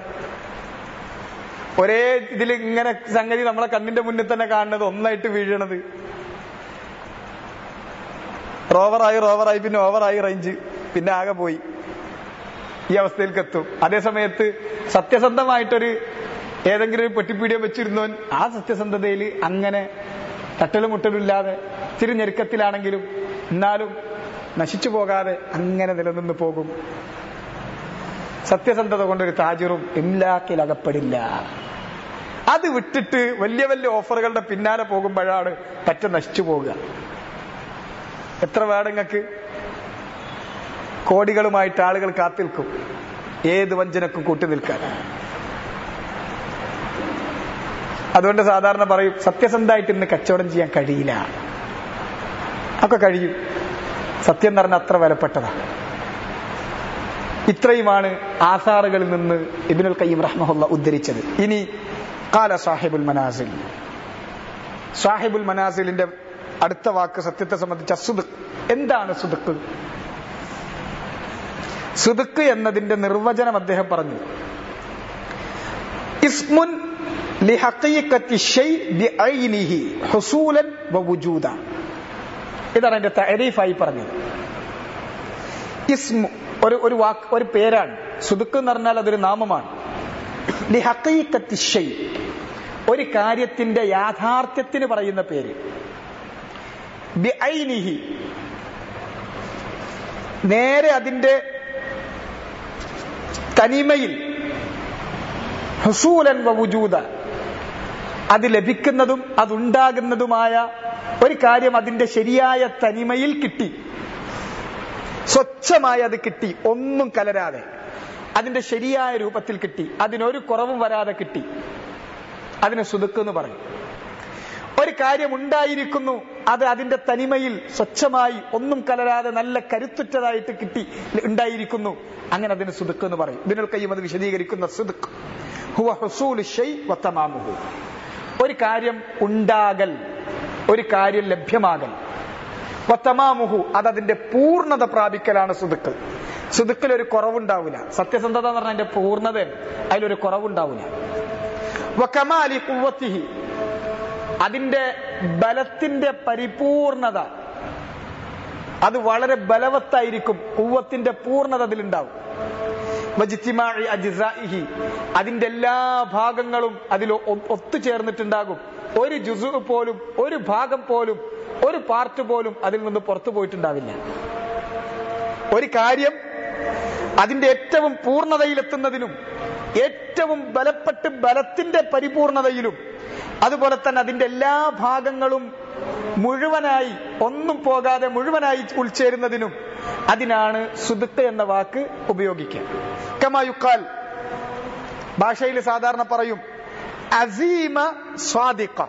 ഒരേ ഇതിൽ ഇങ്ങനെ സംഗതി നമ്മളെ കണ്ണിന്റെ മുന്നിൽ തന്നെ കാണുന്നത് ഒന്നായിട്ട് വീഴണത് റോവറായി റോവറായി പിന്നെ ഓവറായി റേഞ്ച് പിന്നെ ആകെ പോയി ഈ അവസ്ഥയിലേക്ക് എത്തും അതേ സമയത്ത് സത്യസന്ധമായിട്ടൊരു ഏതെങ്കിലും ഒരു പെട്ടിപ്പീടിയ വെച്ചിരുന്നവൻ ആ സത്യസന്ധതയിൽ അങ്ങനെ തട്ടലും മുട്ടലും ഇല്ലാതെ ഇച്ചിരി ഞെരുക്കത്തിലാണെങ്കിലും എന്നാലും നശിച്ചു പോകാതെ അങ്ങനെ നിലനിന്ന് പോകും സത്യസന്ധത കൊണ്ടൊരു താജിറും ഇംലാക്കിൽ അകപ്പെടില്ല അത് വിട്ടിട്ട് വലിയ വലിയ ഓഫറുകളുടെ പിന്നാലെ പോകുമ്പോഴാണ് പറ്റ നശിച്ചു പോകുക എത്ര വേടങ്ങൾക്ക് കോടികളുമായിട്ട് ആളുകൾ കാത്തിൽക്കും ഏത് വഞ്ചനക്കും കൂട്ടി നിൽക്കാൻ അതുകൊണ്ട് സാധാരണ പറയും സത്യസന്ധമായിട്ട് ഇന്ന് കച്ചവടം ചെയ്യാൻ കഴിയില്ല ഒക്കെ കഴിയും സത്യം എന്ന് പറഞ്ഞാൽ അത്ര വിലപ്പെട്ടതാണ് ഇത്രയുമാണ് ആസാറുകളിൽ നിന്ന് ഇബിനുൽ കയ്യം റഹ്മഹുല്ല ഉദ്ധരിച്ചത് ഇനി കാല സാഹിബുൽ മനാസിൽ സാഹിബുൽ മനാസിലിന്റെ അടുത്ത വാക്ക് സത്യത്തെ സംബന്ധിച്ച സുദുക്ക് എന്താണ് സുദുക്ക് സുദുക്ക് എന്നതിന്റെ നിർവചനം അദ്ദേഹം പറഞ്ഞു ഇസ്മുൻ لحقيقة الشيء بعينه حصولا ووجودا ഇതാണ് എന്റെ തരീഫായി പറഞ്ഞത് ഇസ്മു ഒരു ഒരു വാക്ക് ഒരു പേരാണ് സുദുക്ക് എന്ന് പറഞ്ഞാൽ അതൊരു നാമമാണ് ലിഹഖീഖത്തി ഷൈ ഒരു കാര്യത്തിന്റെ യാഥാർത്ഥ്യത്തിന് പറയുന്ന പേര് ബിഐനിഹി നേരെ അതിന്റെ തനിമയിൽ ഹുസൂലൻ വവുജൂദ അത് ലഭിക്കുന്നതും അതുണ്ടാകുന്നതുമായ ഒരു കാര്യം അതിന്റെ ശരിയായ തനിമയിൽ കിട്ടി സ്വച്ഛമായി അത് കിട്ടി ഒന്നും കലരാതെ അതിന്റെ ശരിയായ രൂപത്തിൽ കിട്ടി അതിനൊരു കുറവും വരാതെ കിട്ടി അതിന് സുതുക്ക് എന്ന് പറയും ഒരു കാര്യം ഉണ്ടായിരിക്കുന്നു അത് അതിന്റെ തനിമയിൽ സ്വച്ഛമായി ഒന്നും കലരാതെ നല്ല കരുത്തുറ്റതായിട്ട് കിട്ടി ഉണ്ടായിരിക്കുന്നു അങ്ങനെ അതിന് സുതുക്ക് എന്ന് പറയും ഇതിനൊരു കയ്യും അത് വിശദീകരിക്കുന്ന സുതുക്ക് ഹുവ ഹുസൂൽ ഷൈ വത്തമാമുഹു ഒരു കാര്യം ഉണ്ടാകൽ ഒരു കാര്യം ലഭ്യമാകൽ വത്തമാമുഹു അത് അതിന്റെ പൂർണ്ണത പ്രാപിക്കലാണ് സുതുക്കൾ സുതുക്കിൽ ഒരു കുറവുണ്ടാവില്ല സത്യസന്ധത എന്ന് പറഞ്ഞാൽ അതിന്റെ പൂർണ്ണത അതിലൊരു കുറവുണ്ടാവില്ല വക്കമാലി കുവത്തിഹി അതിന്റെ ബലത്തിന്റെ പരിപൂർണത അത് വളരെ ബലവത്തായിരിക്കും കുവ്വത്തിന്റെ പൂർണ്ണത അതിലുണ്ടാവും വജിത്തിമാഴി അജിസാഇഹി അതിന്റെ എല്ലാ ഭാഗങ്ങളും അതിൽ ഒ- ഒത്തുചേർന്നിട്ടുണ്ടാകും ഒരു ജുസു പോലും ഒരു ഭാഗം പോലും ഒരു പാർട്ട് പോലും അതിൽ നിന്ന് പുറത്തു പോയിട്ടുണ്ടാവില്ല ഒരു കാര്യം അതിന്റെ ഏറ്റവും പൂർണ്ണതയിലെത്തുന്നതിനും ഏറ്റവും ബലപ്പെട്ട് ബലത്തിന്റെ പരിപൂർണതയിലും അതുപോലെ തന്നെ അതിന്റെ എല്ലാ ഭാഗങ്ങളും മുഴുവനായി ഒന്നും പോകാതെ മുഴുവനായി ഉൾച്ചേരുന്നതിനും അതിനാണ് സുദുക്ക് എന്ന വാക്ക് ഉപയോഗിക്കുക കമായുക്കാൽ ഭാഷയിൽ സാധാരണ പറയും അസീമ സ്വാദിക്ക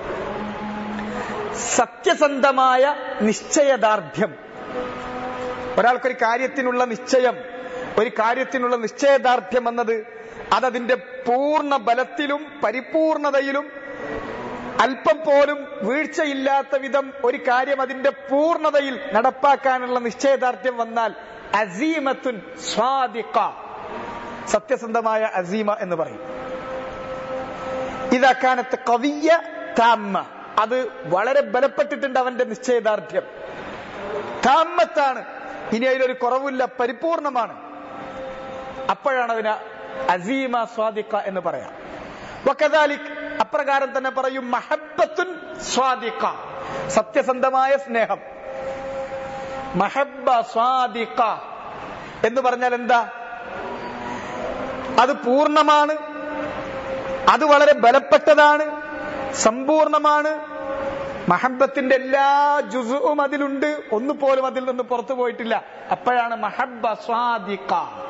സത്യസന്ധമായ നിശ്ചയദാർഢ്യം ഒരാൾക്കൊരു കാര്യത്തിനുള്ള നിശ്ചയം ഒരു കാര്യത്തിനുള്ള നിശ്ചയദാർഢ്യം എന്നത് അതതിന്റെ പൂർണ്ണ ബലത്തിലും പരിപൂർണതയിലും അല്പം പോലും വീഴ്ചയില്ലാത്ത വിധം ഒരു കാര്യം അതിന്റെ പൂർണ്ണതയിൽ നടപ്പാക്കാനുള്ള നിശ്ചയദാർഢ്യം വന്നാൽ അസീമത്തുൻ സ്വാദിക്ക സത്യസന്ധമായ അസീമ എന്ന് പറയും ഇതാക്കാനത്ത് കവിയ താമ്മ അത് വളരെ ബലപ്പെട്ടിട്ടുണ്ട് അവന്റെ നിശ്ചയദാർഢ്യം താമത്താണ് ഇനി അതിലൊരു കുറവില്ല പരിപൂർണമാണ് അപ്പോഴാണ് അതിന് അസീമ സ്വാദിക്ക എന്ന് പറയാം വക്കദാലിക് അപ്രകാരം തന്നെ പറയും മഹബത്തുൻ സ്വാദിക്ക സത്യസന്ധമായ സ്നേഹം മഹബ സ്വാദിക്ക എന്ന് പറഞ്ഞാൽ എന്താ അത് പൂർണ്ണമാണ് അത് വളരെ ബലപ്പെട്ടതാണ് സമ്പൂർണമാണ് മഹബത്തിന്റെ എല്ലാ ജുസുവും അതിലുണ്ട് ഒന്നുപോലും അതിൽ നിന്ന് പുറത്തു പോയിട്ടില്ല അപ്പോഴാണ് മഹബ സ്വാദിക്ക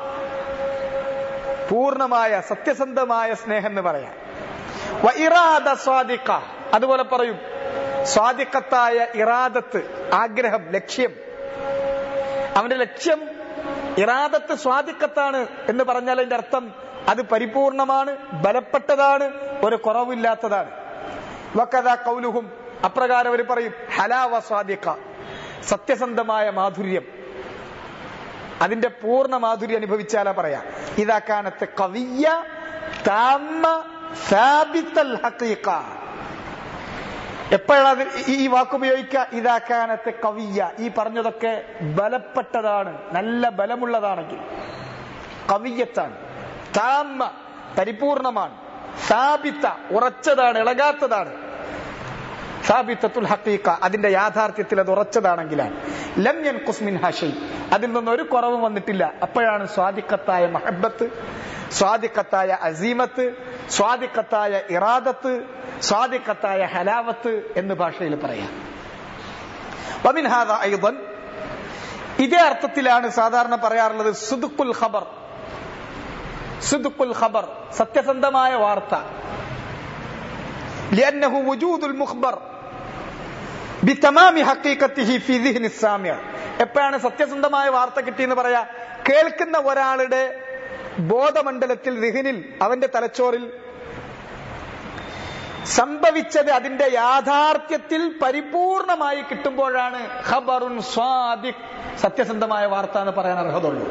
പൂർണ്ണമായ സത്യസന്ധമായ സ്നേഹം എന്ന് പറയാം വ ഇറാദ സ്വാദിക്ക അതുപോലെ പറയും സ്വാദിക്കത്തായ ഇറാദത്ത് ആഗ്രഹം ലക്ഷ്യം അവന്റെ ലക്ഷ്യം ഇറാദത്ത് സ്വാദിക്കത്താണ് എന്ന് പറഞ്ഞാൽ അതിന്റെ അർത്ഥം അത് പരിപൂർണമാണ് ബലപ്പെട്ടതാണ് ഒരു കുറവില്ലാത്തതാണ് വക്കഥ കൗലുഹും അപ്രകാരം അവർ പറയും ഹലാവ സ്വാദിക്ക സത്യസന്ധമായ മാധുര്യം അതിന്റെ പൂർണ്ണ മാധുര്യം അനുഭവിച്ചാലാ പറയാ ഇതാക്കാനത്ത് കവിയ താമ സാബിത്തൽ ഹഖീഖ എപ്പോഴാണ് അത് ഈ വാക്കുപയോഗിക്കുക ഇതാക്കാനത്തെ കവിയ ഈ പറഞ്ഞതൊക്കെ ബലപ്പെട്ടതാണ് നല്ല ബലമുള്ളതാണെങ്കിൽ കവിയത്താണ് താമ പരിപൂർണമാണ് സാബിത്ത ഉറച്ചതാണ് ഇളകാത്തതാണ് സാബിത്തത്തുൽ ഹക്കീക്ക അതിന്റെ യാഥാർത്ഥ്യത്തിൽ അത് ഉറച്ചതാണെങ്കിലാണ് ലംയൻ കുസ്മിൻ ഹഷൈ അതിൽ നിന്നും ഒരു കുറവും വന്നിട്ടില്ല അപ്പോഴാണ് സ്വാദിക്കത്തായ മഹബത്ത് സ്വാദിക്കത്തായ അസീമത്ത് സ്വാദിക്കത്തായ ഇറാദത്ത് സ്വാദിക്കത്തായ ഹലാവത്ത് എന്ന് ഭാഷയിൽ പറയാം വമിൻ ഹാദ ഐദൻ ഇതേ അർത്ഥത്തിലാണ് സാധാരണ പറയാറുള്ളത് സുദുക്കുൽ ഖബർ സുദുക്കുൽ ഖബർ സത്യസന്ധമായ വാർത്ത لأنه وجود المخبر بتمام حقيقته في ذهن السامع എപ്പോഴാണ് സത്യസന്ധമായ വാർത്ത കിട്ടിയെന്ന് പറയാ കേൾക്കുന്ന ഒരാളുടെ ബോധമണ്ഡലത്തിൽ ദിഹിനിൽ അവന്റെ തലച്ചോറിൽ സംഭവിച്ചത് അതിന്റെ യാഥാർത്ഥ്യത്തിൽ പരിപൂർണമായി കിട്ടുമ്പോഴാണ് ഖബറുൻ സ്വാദിഖ് സത്യസന്ധമായ വാർത്ത എന്ന് പറയാൻ അർഹതയുള്ളൂ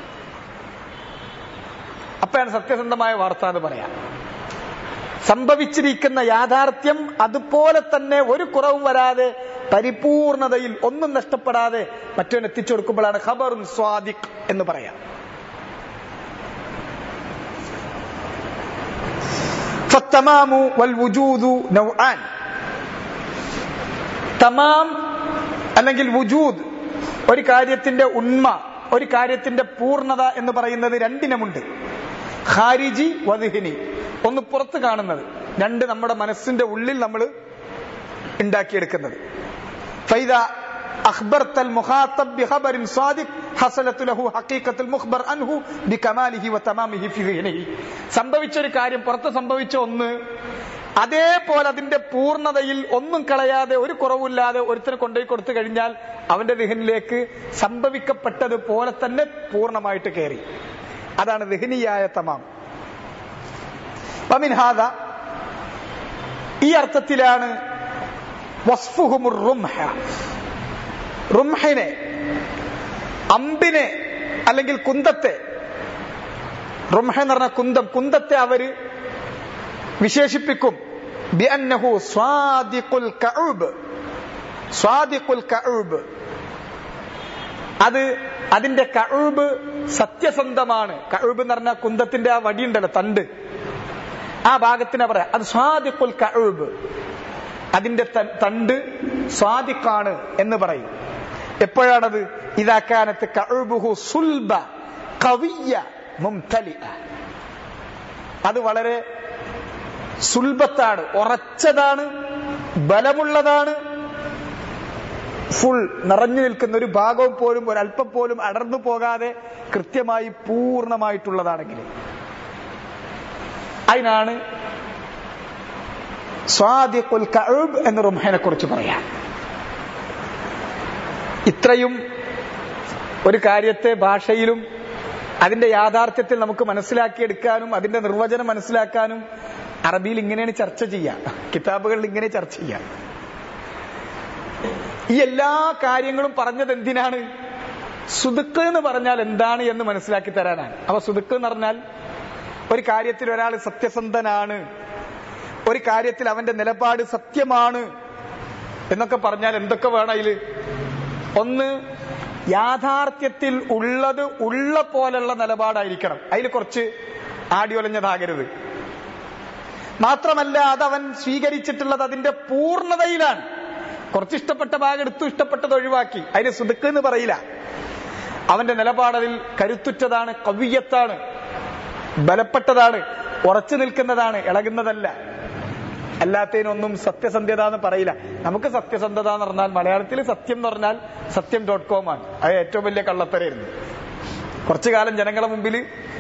അപ്പോഴാണ് സത്യസന്ധമായ വാർത്ത എന്ന് പറയാം സംഭവിച്ചിരിക്കുന്ന യാഥാർത്ഥ്യം അതുപോലെ തന്നെ ഒരു കുറവും വരാതെ പരിപൂർണതയിൽ ഒന്നും നഷ്ടപ്പെടാതെ മറ്റവൻ എത്തിച്ചു കൊടുക്കുമ്പോഴാണ് ഖബറുൻ സ്വാദിഖ് എന്ന് പറയാം ഫത്തമാമു വൽ വുജൂദു നൗആൻ തമാം അല്ലെങ്കിൽ വുജൂദ് ഒരു കാര്യത്തിന്റെ ഉണ്മ ഒരു കാര്യത്തിന്റെ പൂർണ്ണത എന്ന് പറയുന്നത് രണ്ടിനമുണ്ട് ഖാരിജി വദിഹിനി ഒന്ന് പുറത്ത് കാണുന്നത് രണ്ട് നമ്മുടെ മനസ്സിന്റെ ഉള്ളിൽ നമ്മൾ ഉണ്ടാക്കിയെടുക്കുന്നത് ഫൈദ أخبرت المخاطب بخبر صادق حصلت له حقيقة المخبر عنه بكماله وتمامه في ذهنه സംഭവിച്ച ഒരു കാര്യം പുറത്ത് സംഭവിച്ച ഒന്ന് അതേപോലെ അതിന്റെ പൂർണ്ണതയിൽ ഒന്നും കളയാതെ ഒരു കുറവില്ലാതെ ഒരുത്തിന് കൊണ്ടുപോയി കൊടുത്തു കഴിഞ്ഞാൽ അവന്റെ ദിഹനിലേക്ക് സംഭവിക്കപ്പെട്ടത് പോലെ തന്നെ പൂർണ്ണമായിട്ട് കയറി അതാണ് ദിഹനിയായ തമാം വമിൻഹാദ ഈ അർത്ഥത്തിലാണ് വസ്ഫുഹുമുർ റുംഹ റുംഹിനെ അമ്പിനെ അല്ലെങ്കിൽ കുന്തത്തെ റുംഹ എന്ന് പറഞ്ഞ കുന്തം കുന്തത്തെ അവര് വിശേഷിപ്പിക്കും ബിഅന്നഹു സ്വാദിഖുൽ കഅബ് സ്വാദിഖുൽ കഅബ് അത് അതിന്റെ കഅബ് സത്യസന്ധമാണ് കഅബ് എന്ന് പറഞ്ഞ കുന്തത്തിന്റെ ആ വടിയുണ്ടല്ലോ തണ്ട് ആ ഭാഗത്തിനെ പറയാം അത് സ്വാദിഖുൽ കഅബ് അതിന്റെ തണ്ട് സ്വാദിഖാണ് എന്ന് പറയും എപ്പോഴാണത് ഇതാക്കാനത്ത് കഅബുഹു സുൽബ കവിയ മുംതലിഅ അത് വളരെ സുൽഭത്താണ് ഉറച്ചതാണ് ബലമുള്ളതാണ് ഫുൾ നിറഞ്ഞു നിൽക്കുന്ന ഒരു ഭാഗവും പോലും ഒരല്പം പോലും അടർന്നു പോകാതെ കൃത്യമായി പൂർണ്ണമായിട്ടുള്ളതാണെങ്കിൽ അതിനാണ് സ്വാദിഖുൽ കഅബ് എന്ന് റുംഹനെ കുറിച്ച് പറയാം ഇത്രയും ഒരു കാര്യത്തെ ഭാഷയിലും അതിന്റെ യാഥാർത്ഥ്യത്തിൽ നമുക്ക് മനസ്സിലാക്കിയെടുക്കാനും അതിന്റെ നിർവചനം മനസ്സിലാക്കാനും അറബിയിൽ ഇങ്ങനെയാണ് ചർച്ച ചെയ്യുക കിതാബുകളിൽ ഇങ്ങനെ ചർച്ച ചെയ്യുക ഈ എല്ലാ കാര്യങ്ങളും പറഞ്ഞത് എന്തിനാണ് സുതുക്ക് എന്ന് പറഞ്ഞാൽ എന്താണ് എന്ന് മനസ്സിലാക്കി തരാനാണ് അപ്പൊ സുതുക്ക് എന്ന് പറഞ്ഞാൽ ഒരു കാര്യത്തിൽ ഒരാൾ സത്യസന്ധനാണ് ഒരു കാര്യത്തിൽ അവന്റെ നിലപാട് സത്യമാണ് എന്നൊക്കെ പറഞ്ഞാൽ എന്തൊക്കെ വേണം അതില് ഒന്ന് യാഥാർത്ഥ്യത്തിൽ ഉള്ളത് ഉള്ള പോലുള്ള നിലപാടായിരിക്കണം അതിൽ കുറച്ച് ആടിയൊലഞ്ഞതാകരുത് മാത്രമല്ല അതവൻ സ്വീകരിച്ചിട്ടുള്ളത് അതിന്റെ പൂർണ്ണതയിലാണ് കുറച്ച് ഇഷ്ടപ്പെട്ട ഭാഗം എടുത്തു ഇഷ്ടപ്പെട്ടത് ഒഴിവാക്കി അതിന് സുതുക്ക് എന്ന് പറയില്ല അവന്റെ നിലപാടതിൽ കരുത്തുറ്റതാണ് കവിയത്താണ് ബലപ്പെട്ടതാണ് ഉറച്ചു നിൽക്കുന്നതാണ് ഇളകുന്നതല്ല അല്ലാത്തതിനൊന്നും സത്യസന്ധ്യത എന്ന് പറയില്ല നമുക്ക് സത്യസന്ധത എന്ന് പറഞ്ഞാൽ മലയാളത്തിൽ സത്യം എന്ന് പറഞ്ഞാൽ സത്യം ഡോട്ട് കോം ആണ് അത് ഏറ്റവും വലിയ കള്ളത്തരായിരുന്നു കുറച്ചു കാലം ജനങ്ങളുടെ മുമ്പിൽ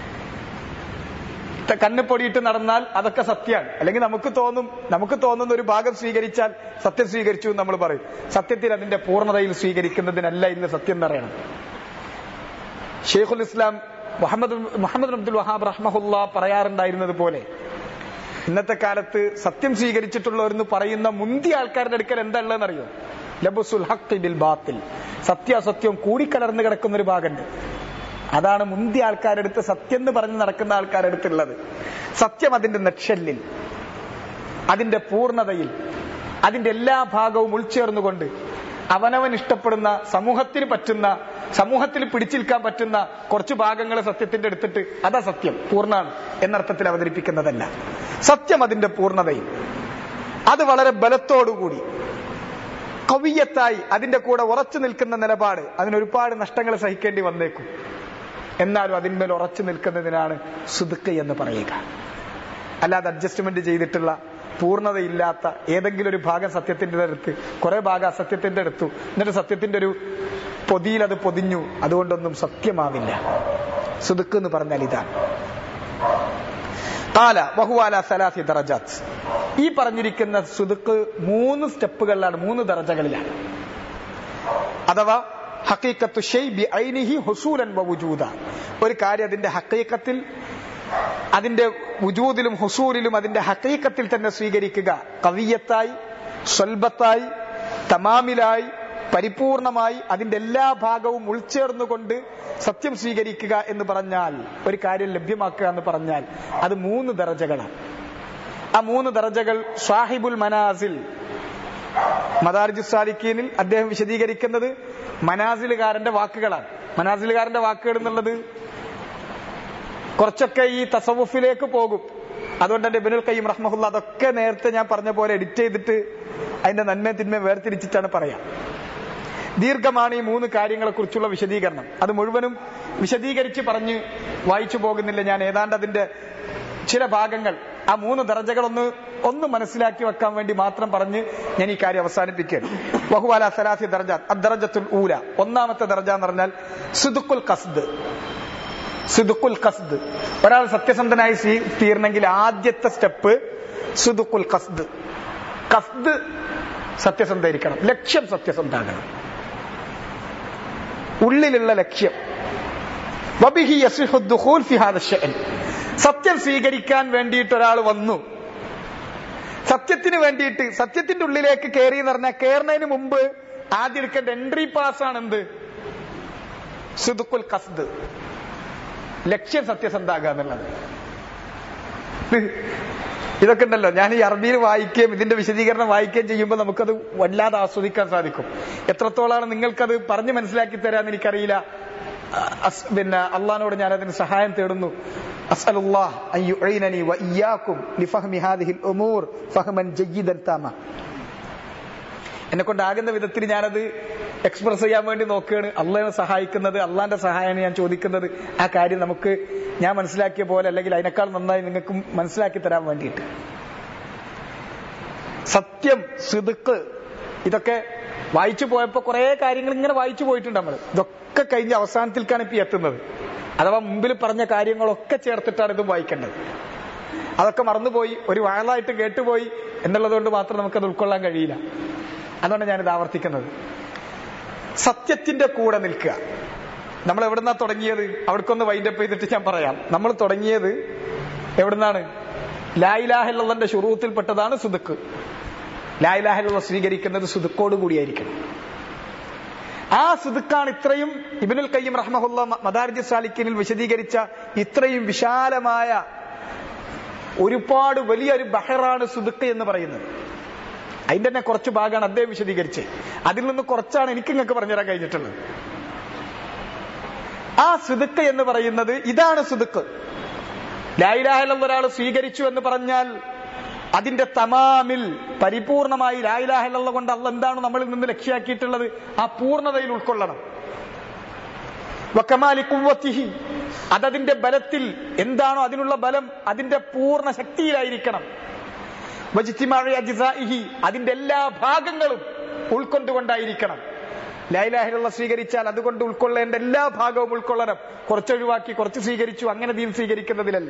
കണ്ണ് പൊടിയിട്ട് നടന്നാൽ അതൊക്കെ സത്യമാണ് അല്ലെങ്കിൽ നമുക്ക് തോന്നും നമുക്ക് തോന്നുന്ന ഒരു ഭാഗം സ്വീകരിച്ചാൽ സത്യം സ്വീകരിച്ചു എന്ന് നമ്മൾ പറയും സത്യത്തിൽ അതിന്റെ പൂർണ്ണതയിൽ സ്വീകരിക്കുന്നതിനല്ല ഇന്ന് സത്യം പറയണം ഷെയ്ഖുൽ ഇസ്ലാം മുഹമ്മദ് മുഹമ്മദ് അബ്ദുൽ വഹാബ് റഹ്മഹുല്ല പറയാറുണ്ടായിരുന്നത് പോലെ ഇന്നത്തെ കാലത്ത് സത്യം സ്വീകരിച്ചിട്ടുള്ളവരെന്ന് പറയുന്ന മുന്തിയ ആൾക്കാരുടെ അടുക്കൽ എന്താ ഉള്ളതെന്നറിയോ ലബുസുൽ ഹഖ് ബിൽ ബാത്തിൽ സത്യാസത്യം കൂടിക്കലർന്ന് കിടക്കുന്ന ഒരു ഭാഗമുണ്ട് അതാണ് മുന്തിയ ആൾക്കാരെടുത്ത് സത്യം എന്ന് പറഞ്ഞ് നടക്കുന്ന ആൾക്കാരെടുത്തുള്ളത് സത്യം അതിന്റെ നക്ഷല്ലിൽ അതിന്റെ പൂർണ്ണതയിൽ അതിന്റെ എല്ലാ ഭാഗവും ഉൾച്ചേർന്നുകൊണ്ട് അവനവൻ ഇഷ്ടപ്പെടുന്ന സമൂഹത്തിന് പറ്റുന്ന സമൂഹത്തിൽ പിടിച്ചിൽക്കാൻ പറ്റുന്ന കുറച്ച് ഭാഗങ്ങൾ സത്യത്തിന്റെ എടുത്തിട്ട് അതാ സത്യം പൂർണ്ണാണ് എന്നർത്ഥത്തിൽ അവതരിപ്പിക്കുന്നതല്ല സത്യം അതിന്റെ പൂർണ്ണതയിൽ അത് വളരെ ബലത്തോടുകൂടി കവിയത്തായി അതിന്റെ കൂടെ ഉറച്ചു നിൽക്കുന്ന നിലപാട് അതിന് ഒരുപാട് നഷ്ടങ്ങൾ സഹിക്കേണ്ടി വന്നേക്കും എന്നാലും അതിന്മേൽ ഉറച്ചു നിൽക്കുന്നതിനാണ് സുതുക്ക് എന്ന് പറയുക അല്ലാതെ അഡ്ജസ്റ്റ്മെന്റ് ചെയ്തിട്ടുള്ള പൂർണ്ണതയില്ലാത്ത ഏതെങ്കിലും ഒരു ഭാഗം സത്യത്തിന്റെ അടുത്ത് കുറെ ഭാഗം അസത്യത്തിന്റെ അടുത്തു എന്നിട്ട് സത്യത്തിന്റെ ഒരു പൊതിയിൽ അത് പൊതിഞ്ഞു അതുകൊണ്ടൊന്നും സത്യമാവില്ല സുതുക്ക് എന്ന് പറഞ്ഞാൽ ഇതാണ് കാല ബഹുവാല സലാസി ദറജാത്ത് ഈ പറഞ്ഞിരിക്കുന്ന സുതുക്ക് മൂന്ന് സ്റ്റെപ്പുകളിലാണ് മൂന്ന് ദർജകളിലാണ് അഥവാ ഹക്കീക്കത്തു ഷെയ് ബി ഐനിഹി ഹുസൂലൻ വജൂദ ഒരു കാര്യം അതിന്റെ ഹക്കീക്കത്തിൽ അതിന്റെ വുജൂദിലും ഹുസൂലിലും അതിന്റെ ഹക്കീക്കത്തിൽ തന്നെ സ്വീകരിക്കുക കവിയത്തായി സ്വൽബത്തായി തമാമിലായി പരിപൂർണമായി അതിന്റെ എല്ലാ ഭാഗവും ഉൾച്ചേർന്നുകൊണ്ട് സത്യം സ്വീകരിക്കുക എന്ന് പറഞ്ഞാൽ ഒരു കാര്യം ലഭ്യമാക്കുക എന്ന് പറഞ്ഞാൽ അത് മൂന്ന് ദർജകളാണ് ആ മൂന്ന് ദർജകൾ ഷാഹിബുൽ മനാസിൽ മദാർജു സാലിക്കീനിൽ അദ്ദേഹം വിശദീകരിക്കുന്നത് മനാസിലുകാരന്റെ വാക്കുകളാണ് മനാസിലുകാരന്റെ വാക്കുകൾ എന്നുള്ളത് കുറച്ചൊക്കെ ഈ തസവുഫിലേക്ക് പോകും അതുകൊണ്ട് എന്റെ ബിനുൽ കയ്യും റഹ്മഹുല്ല അതൊക്കെ നേരത്തെ ഞാൻ പറഞ്ഞ പോലെ എഡിറ്റ് ചെയ്തിട്ട് അതിന്റെ നന്മയും തിന്മയും വേർതിരിച്ചിട്ടാണ് പറയാം ദീർഘമാണ് ഈ മൂന്ന് കാര്യങ്ങളെ കുറിച്ചുള്ള വിശദീകരണം അത് മുഴുവനും വിശദീകരിച്ച് പറഞ്ഞ് വായിച്ചു പോകുന്നില്ല ഞാൻ ഏതാണ്ട് അതിന്റെ ചില ഭാഗങ്ങൾ ആ മൂന്ന് ദർജകളൊന്ന് ഒന്ന് മനസ്സിലാക്കി വെക്കാൻ വേണ്ടി മാത്രം പറഞ്ഞ് ഞാൻ ഈ കാര്യം അവസാനിപ്പിക്കുകയാണ് വഹുവാല സലാസി ദർജ അദ്ദർജത്തുൽ ഊല ഒന്നാമത്തെ ദർജ എന്ന് പറഞ്ഞാൽ സുദുക്കുൽ കസ്ദ് സുദുക്കുൽ കസ്ദ് ഒരാൾ സത്യസന്ധനായി സ്വീ തീർന്നെങ്കിൽ ആദ്യത്തെ സ്റ്റെപ്പ് സുദുക്കുൽ കസ്ദ് കസ്ദ് സത്യസന്ധരിക്കണം ലക്ഷ്യം സത്യസന്ധാകണം ഉള്ളിലുള്ള ലക്ഷ്യം വബിഹി യസിഹു ദുഖൂൽ ഫി ഹാദ ഷഅൻ സത്യം സ്വീകരിക്കാൻ വേണ്ടിയിട്ട് ഒരാൾ വന്നു സത്യത്തിന് വേണ്ടിയിട്ട് സത്യത്തിന്റെ ഉള്ളിലേക്ക് കയറി എന്ന് പറഞ്ഞാൽ കയറുന്നതിന് മുമ്പ് ആദ്യം എടുക്കേണ്ട എൻട്രി പാസ് ആണ് എന്ത് സുദുക്കുൽ കസ്ദ് ലക്ഷ്യം സത്യസന്ധാകുക എന്നുള്ളത് ഇതൊക്കെ ഉണ്ടല്ലോ ഞാൻ ഈ അറബിയിൽ വായിക്കുകയും ഇതിന്റെ വിശദീകരണം വായിക്കുകയും ചെയ്യുമ്പോൾ നമുക്കത് വല്ലാതെ ആസ്വദിക്കാൻ സാധിക്കും എത്രത്തോളാണ് നിങ്ങൾക്കത് പറഞ്ഞു മനസ്സിലാക്കി തരാന്ന് എനിക്കറിയില്ല അസ്- പിന്നെ അള്ളഹാനോട് ഞാൻ അതിന് സഹായം തേടുന്നു അസ്അലുല്ലാഹ് അൻ യുഈനനി വ ഇയ്യാക്കും ലിഫഹ്മി ഹാദിഹിൽ ഉമൂർ ഫഹ്മൻ ജയ്യിദൻ താമ എന്നെ കൊണ്ടാകുന്ന വിധത്തിൽ ഞാനത് എക്സ്പ്രസ് ചെയ്യാൻ വേണ്ടി നോക്കുകയാണ് അള്ളാഹെ സഹായിക്കുന്നത് അള്ളാന്റെ സഹായമാണ് ഞാൻ ചോദിക്കുന്നത് ആ കാര്യം നമുക്ക് ഞാൻ മനസ്സിലാക്കിയ പോലെ അല്ലെങ്കിൽ അതിനേക്കാൾ നന്നായി നിങ്ങൾക്ക് മനസ്സിലാക്കി തരാൻ വേണ്ടിയിട്ട് സത്യം സിതുക്ക് ഇതൊക്കെ വായിച്ചു പോയപ്പോ കുറെ കാര്യങ്ങൾ ഇങ്ങനെ വായിച്ചു പോയിട്ടുണ്ട് നമ്മൾ ഇതൊക്കെ കഴിഞ്ഞ അവസാനത്തിൽക്കാണ് ഇപ്പൊ എത്തുന്നത് അഥവാ മുമ്പിൽ പറഞ്ഞ കാര്യങ്ങളൊക്കെ ചേർത്തിട്ടാണ് ഇതും വായിക്കേണ്ടത് അതൊക്കെ മറന്നുപോയി ഒരു വയലായിട്ട് കേട്ടുപോയി എന്നുള്ളത് കൊണ്ട് മാത്രം നമുക്കത് ഉൾക്കൊള്ളാൻ കഴിയില്ല അതുകൊണ്ട് ഞാനിത് ആവർത്തിക്കുന്നത് സത്യത്തിന്റെ കൂടെ നിൽക്കുക നമ്മൾ എവിടുന്നാ തുടങ്ങിയത് അവിടേക്കൊന്ന് വൈൻഡപ്പ് ചെയ്തിട്ട് ഞാൻ പറയാം നമ്മൾ തുടങ്ങിയത് എവിടുന്നാണ് ലായിലാഹല്ലന്റെ ഷുറൂത്തിൽപ്പെട്ടതാണ് സുതുക്ക് ലായിലാഹല്ല സ്വീകരിക്കുന്നത് സുതുക്കോട് കൂടിയായിരിക്കണം ആ സുതുക്കാണ് ഇത്രയും ഇബിനുൽ കയ്യം റഹ്മഹുല്ല മദാർജി സാലിക്കിനിൽ വിശദീകരിച്ച ഇത്രയും വിശാലമായ ഒരുപാട് വലിയൊരു ബഹറാണ് സുതുക്ക് എന്ന് പറയുന്നത് അതിന്റെ തന്നെ കുറച്ച് ഭാഗമാണ് അദ്ദേഹം വിശദീകരിച്ച് അതിൽ നിന്ന് കുറച്ചാണ് എനിക്ക് നിങ്ങൾക്ക് പറഞ്ഞുതരാൻ കഴിഞ്ഞിട്ടുള്ളത് ആ സുതുക്ക് എന്ന് പറയുന്നത് ഇതാണ് സുതുക്ക് ലായിലാഹല ഒരാൾ സ്വീകരിച്ചു എന്ന് പറഞ്ഞാൽ അതിന്റെ തമാമിൽ പരിപൂർണമായി ലായിലാഹലുള്ള കൊണ്ട് അല്ല എന്താണ് നമ്മളിൽ നിന്ന് ലക്ഷ്യാക്കിയിട്ടുള്ളത് ആ പൂർണ്ണതയിൽ ഉൾക്കൊള്ളണം വക്കമാലി കുവ്വത്തിഹി അതതിന്റെ ബലത്തിൽ എന്താണോ അതിനുള്ള ബലം അതിന്റെ പൂർണ്ണ ശക്തിയിലായിരിക്കണം വജിത്തിമാഴ അജിസായിഹി അതിന്റെ എല്ലാ ഭാഗങ്ങളും ഉൾക്കൊണ്ടുകൊണ്ടായിരിക്കണം ലൈലാഹിലുള്ള സ്വീകരിച്ചാൽ അതുകൊണ്ട് ഉൾക്കൊള്ളേണ്ട എല്ലാ ഭാഗവും ഉൾക്കൊള്ളണം കുറച്ചൊഴിവാക്കി കുറച്ച് സ്വീകരിച്ചു അങ്ങനെ ദീൻ സ്വീകരിക്കുന്നതിലല്ല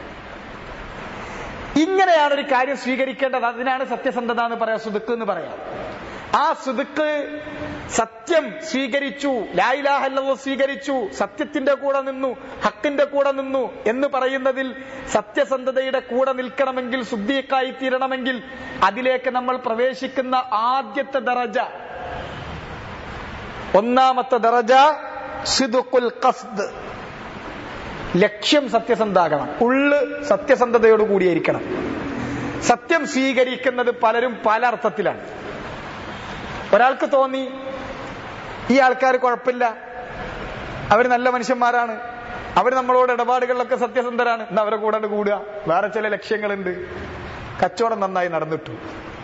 ഇങ്ങനെയാണ് ഒരു കാര്യം സ്വീകരിക്കേണ്ടത് അതിനാണ് സത്യസന്ധത എന്ന് പറയാം സുതുക്ക് എന്ന് പറയാം ആ സുതുക്ക് സത്യം സ്വീകരിച്ചു ലായിലാഹല്ല സ്വീകരിച്ചു സത്യത്തിന്റെ കൂടെ നിന്നു ഹക്കിന്റെ കൂടെ നിന്നു എന്ന് പറയുന്നതിൽ സത്യസന്ധതയുടെ കൂടെ നിൽക്കണമെങ്കിൽ ശുദ്ധിയൊക്കായി തീരണമെങ്കിൽ അതിലേക്ക് നമ്മൾ പ്രവേശിക്കുന്ന ആദ്യത്തെ ദറജ ഒന്നാമത്തെ ദറജ സിദുക്കുൽ ഖസ്ദ് ലക്ഷ്യം സത്യസന്ധാകണം ഉള്ള് സത്യസന്ധതയോട് കൂടിയായിരിക്കണം സത്യം സ്വീകരിക്കുന്നത് പലരും പല അർത്ഥത്തിലാണ് ഒരാൾക്ക് തോന്നി ഈ ആൾക്കാർ കുഴപ്പമില്ല അവർ നല്ല മനുഷ്യന്മാരാണ് അവർ നമ്മളോട് ഇടപാടുകളിലൊക്കെ സത്യസന്ധരാണ് ഇന്ന് അവരെ കൂടെ കൂടുക വേറെ ചില ലക്ഷ്യങ്ങളുണ്ട് കച്ചവടം നന്നായി നടന്നിട്ടു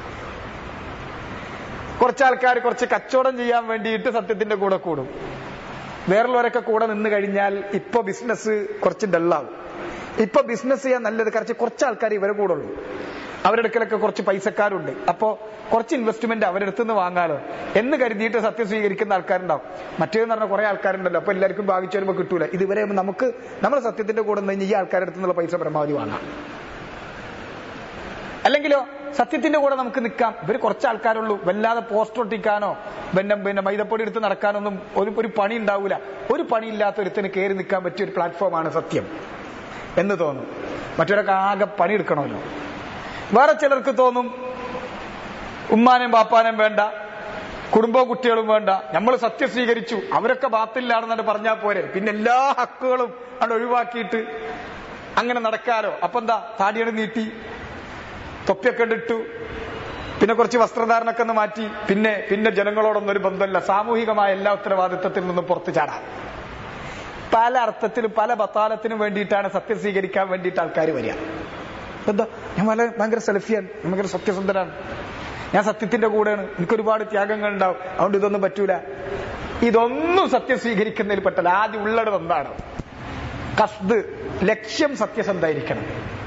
കുറച്ച് ആൾക്കാർ കുറച്ച് കച്ചവടം ചെയ്യാൻ വേണ്ടിയിട്ട് സത്യത്തിന്റെ കൂടെ കൂടും വേറുള്ളവരൊക്കെ കൂടെ നിന്ന് കഴിഞ്ഞാൽ ഇപ്പൊ ബിസിനസ് കുറച്ച് ഡള്ളാവും ഇപ്പൊ ബിസിനസ് ചെയ്യാൻ നല്ലത് കുറച്ച് കുറച്ച് ആൾക്കാർ ഇവരെ കൂടെ ഉള്ളൂ അവരുടെ അടുക്കലൊക്കെ കുറച്ച് പൈസക്കാരുണ്ട് അപ്പോ കുറച്ച് ഇൻവെസ്റ്റ്മെന്റ് അവരുടെ അടുത്ത് നിന്ന് വാങ്ങാലോ എന്ന് കരുതിയിട്ട് സത്യം സ്വീകരിക്കുന്ന ആൾക്കാരുണ്ടാവും മറ്റേന്ന് പറഞ്ഞ കുറെ ആൾക്കാരുണ്ടല്ലോ അപ്പൊ എല്ലാവർക്കും ഭാഗിച്ചു വരുമ്പോൾ കിട്ടൂല ഇതുവരെ നമുക്ക് നമ്മൾ സത്യത്തിന്റെ കൂടെ നിന്ന് ഈ ആൾക്കാരുടെ അടുത്ത് നിന്നുള്ള പൈസ പരമാവധി വാങ്ങാം അല്ലെങ്കിലോ സത്യത്തിന്റെ കൂടെ നമുക്ക് നിൽക്കാം ഇവർ കുറച്ച് ആൾക്കാരുള്ളൂ വല്ലാതെ പോസ്റ്റർ ഒട്ടിക്കാനോ പിന്നെ പിന്നെ മൈദപ്പൊടി എടുത്ത് നടക്കാനൊന്നും ഒരു ഒരു പണി ഉണ്ടാവില്ല ഒരു പണിയില്ലാത്ത ഒരുത്തിന് കയറി നിൽക്കാൻ പറ്റിയ ഒരു പ്ലാറ്റ്ഫോമാണ് സത്യം എന്ന് തോന്നും മറ്റൊരൊക്കെ ആകെ പണിയെടുക്കണമല്ലോ വേറെ ചിലർക്ക് തോന്നും ഉമ്മാനെയും ബാപ്പാനെയും വേണ്ട കുടുംബവും കുട്ടികളും വേണ്ട നമ്മൾ സത്യം സ്വീകരിച്ചു അവരൊക്കെ ബാത്തില്ലാണെന്നാണ് പറഞ്ഞാൽ പോരെ പിന്നെ എല്ലാ ഹക്കുകളും അവിടെ ഒഴിവാക്കിയിട്ട് അങ്ങനെ നടക്കാലോ അപ്പൊ എന്താ താടിയാണ് നീട്ടി തൊപ്പിയൊക്കെ ഇട്ടു പിന്നെ കുറച്ച് വസ്ത്രധാരണമൊക്കെ ഒന്ന് മാറ്റി പിന്നെ പിന്നെ ജനങ്ങളോടൊന്നും ഒരു ബന്ധമില്ല സാമൂഹികമായ എല്ലാ ഉത്തരവാദിത്വത്തിൽ നിന്നും പുറത്തു ചാടാം പല അർത്ഥത്തിലും പല ബത്താലത്തിനും വേണ്ടിയിട്ടാണ് സത്യം സ്വീകരിക്കാൻ വേണ്ടിയിട്ട് ആൾക്കാർ വരിക എന്താ ഞാൻ വളരെ ഭയങ്കര സെൽഫിയാണ് ഞാൻ ഭയങ്കര സത്യസന്ധനാണ് ഞാൻ സത്യത്തിന്റെ കൂടെയാണ് എനിക്ക് ഒരുപാട് ത്യാഗങ്ങൾ ഉണ്ടാവും അതുകൊണ്ട് ഇതൊന്നും പറ്റൂല ഇതൊന്നും സത്യം സ്വീകരിക്കുന്നതിൽ പെട്ടല്ല ആദ്യം ഉള്ളത് എന്താണ് കസ്ത് ലക്ഷ്യം സത്യസന്ധായിരിക്കണം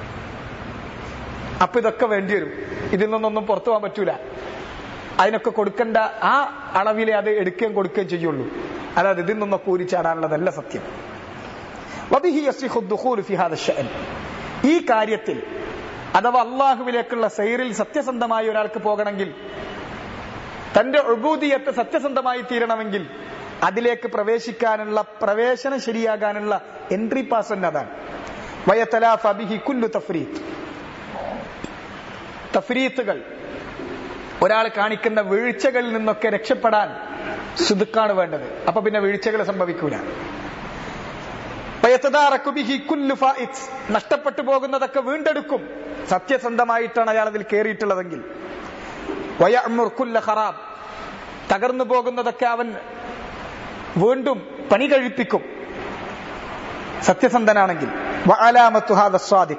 അപ്പൊ ഇതൊക്കെ വേണ്ടി വരും ഇതിൽ നിന്നൊന്നും പുറത്തു പോകാൻ പറ്റൂല അതിനൊക്കെ കൊടുക്കേണ്ട ആ അളവിലെ അത് എടുക്കുകയും കൊടുക്കുകയും ചെയ്യുള്ളൂ അല്ലാതെ ഇതിൽ നിന്നൊക്കെ ഊരിച്ചാടാനുള്ളതല്ല സത്യം ഈ കാര്യത്തിൽ അഥവാ അള്ളാഹുവിലേക്കുള്ള സൈറിൽ സത്യസന്ധമായ ഒരാൾക്ക് പോകണമെങ്കിൽ തന്റെ ഒഴുകൂതിയത്ത് സത്യസന്ധമായി തീരണമെങ്കിൽ അതിലേക്ക് പ്രവേശിക്കാനുള്ള പ്രവേശനം ശരിയാകാനുള്ള എൻട്രി പാസ് തന്നെ അതാണ് വയത്തലാഫിഹി കുല്ലു തഫ്രീത്ത് തഫ്രീത്തുകൾ ഒരാൾ കാണിക്കുന്ന വീഴ്ചകളിൽ നിന്നൊക്കെ രക്ഷപ്പെടാൻ സുതുക്കാണ് വേണ്ടത് അപ്പൊ പിന്നെ വീഴ്ചകൾ സംഭവിക്കൂല നഷ്ടപ്പെട്ടു പോകുന്നതൊക്കെ വീണ്ടെടുക്കും സത്യസന്ധമായിട്ടാണ് അയാൾ അതിൽ കയറിയിട്ടുള്ളതെങ്കിൽ ഖറാബ് തകർന്നു പോകുന്നതൊക്കെ അവൻ വീണ്ടും പണി കഴിപ്പിക്കും സത്യസന്ധനാണെങ്കിൽ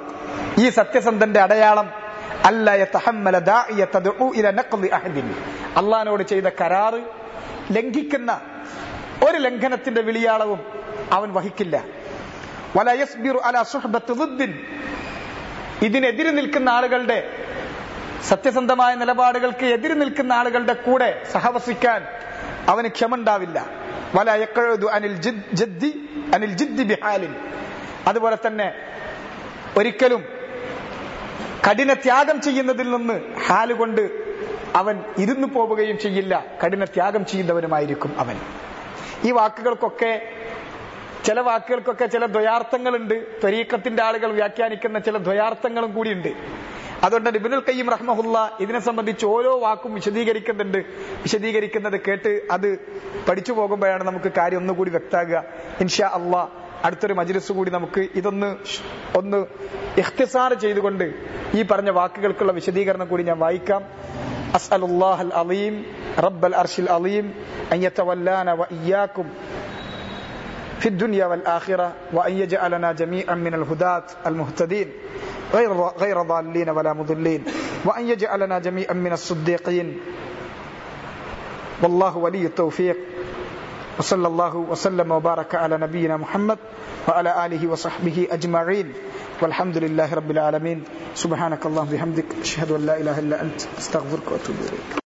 ഈ സത്യസന്ധന്റെ അടയാളം അള്ളഹാനോട് ചെയ്ത കരാറ് ലംഘിക്കുന്ന ഒരു ലംഘനത്തിന്റെ വിളിയാളവും അവൻ വഹിക്കില്ല വല യസ്ബിറു അല സുഹബത്ത് ളുദ്ദിൻ. ഇതിനെതിരെ നിൽക്കുന്ന ആളുകളുടെ സത്യസന്ധമായ നിലപാടുകൾക്ക് എതിര് നിൽക്കുന്ന ആളുകളുടെ കൂടെ സഹവസിക്കാൻ അവന് ക്ഷമുണ്ടാവില്ല വല യഖഉദു അനിൽ ജിദ്- ജദ്ദി അനിൽ ജിദ്ദി ബിഹാലിൻ അതുപോലെ തന്നെ ഒരിക്കലും കഠിന ത്യാഗം ചെയ്യുന്നതിൽ നിന്ന് ഹാലുകൊണ്ട് അവൻ ഇരുന്നു പോവുകയും ചെയ്യില്ല കഠിന ത്യാഗം ചെയ്യുന്നവനുമായിരിക്കും അവൻ ഈ വാക്കുകൾക്കൊക്കെ ചില വാക്കുകൾക്കൊക്കെ ചില ദ്വയാർത്ഥങ്ങളുണ്ട് ത്വരീക്കത്തിന്റെ ആളുകൾ വ്യാഖ്യാനിക്കുന്ന ചില ദ്വയാർത്ഥങ്ങളും കൂടിയുണ്ട് അതുകൊണ്ട് ഇബിനുൽ കയ്യം റഹ്മഹുല്ല ഇതിനെ സംബന്ധിച്ച് ഓരോ വാക്കും വിശദീകരിക്കുന്നുണ്ട് വിശദീകരിക്കുന്നത് കേട്ട് അത് പഠിച്ചു പോകുമ്പോഴാണ് നമുക്ക് കാര്യം ഒന്നുകൂടി വ്യക്താകുക ഇൻഷാ അള്ളാ അടുത്തൊരു മജ്ലിസ് കൂടി നമുക്ക് ഇതൊന്ന് ഷ്- ഒന്ന് ഇഖ്തിസാർ ചെയ്തുകൊണ്ട് ഈ പറഞ്ഞ വാക്കുകൾക്കുള്ള വിശദീകരണം കൂടി ഞാൻ വായിക്കാം അസ്അലുല്ലാഹ് അൽ അലീം റബ്ബൽ അർഷിൽ അലീം അൻ യതവല്ലാന വഇയ്യാക്കും في الدنيا والآخرة وأن يجعلنا جميعا من الهداة المهتدين غير غير ضالين ولا مضلين وأن يجعلنا جميعا من الصديقين والله ولي التوفيق وصلى الله وسلم وبارك على نبينا محمد وعلى آله وصحبه أجمعين والحمد لله رب العالمين سبحانك اللهم بحمدك أشهد أن لا إله إلا أنت أستغفرك وأتوب إليك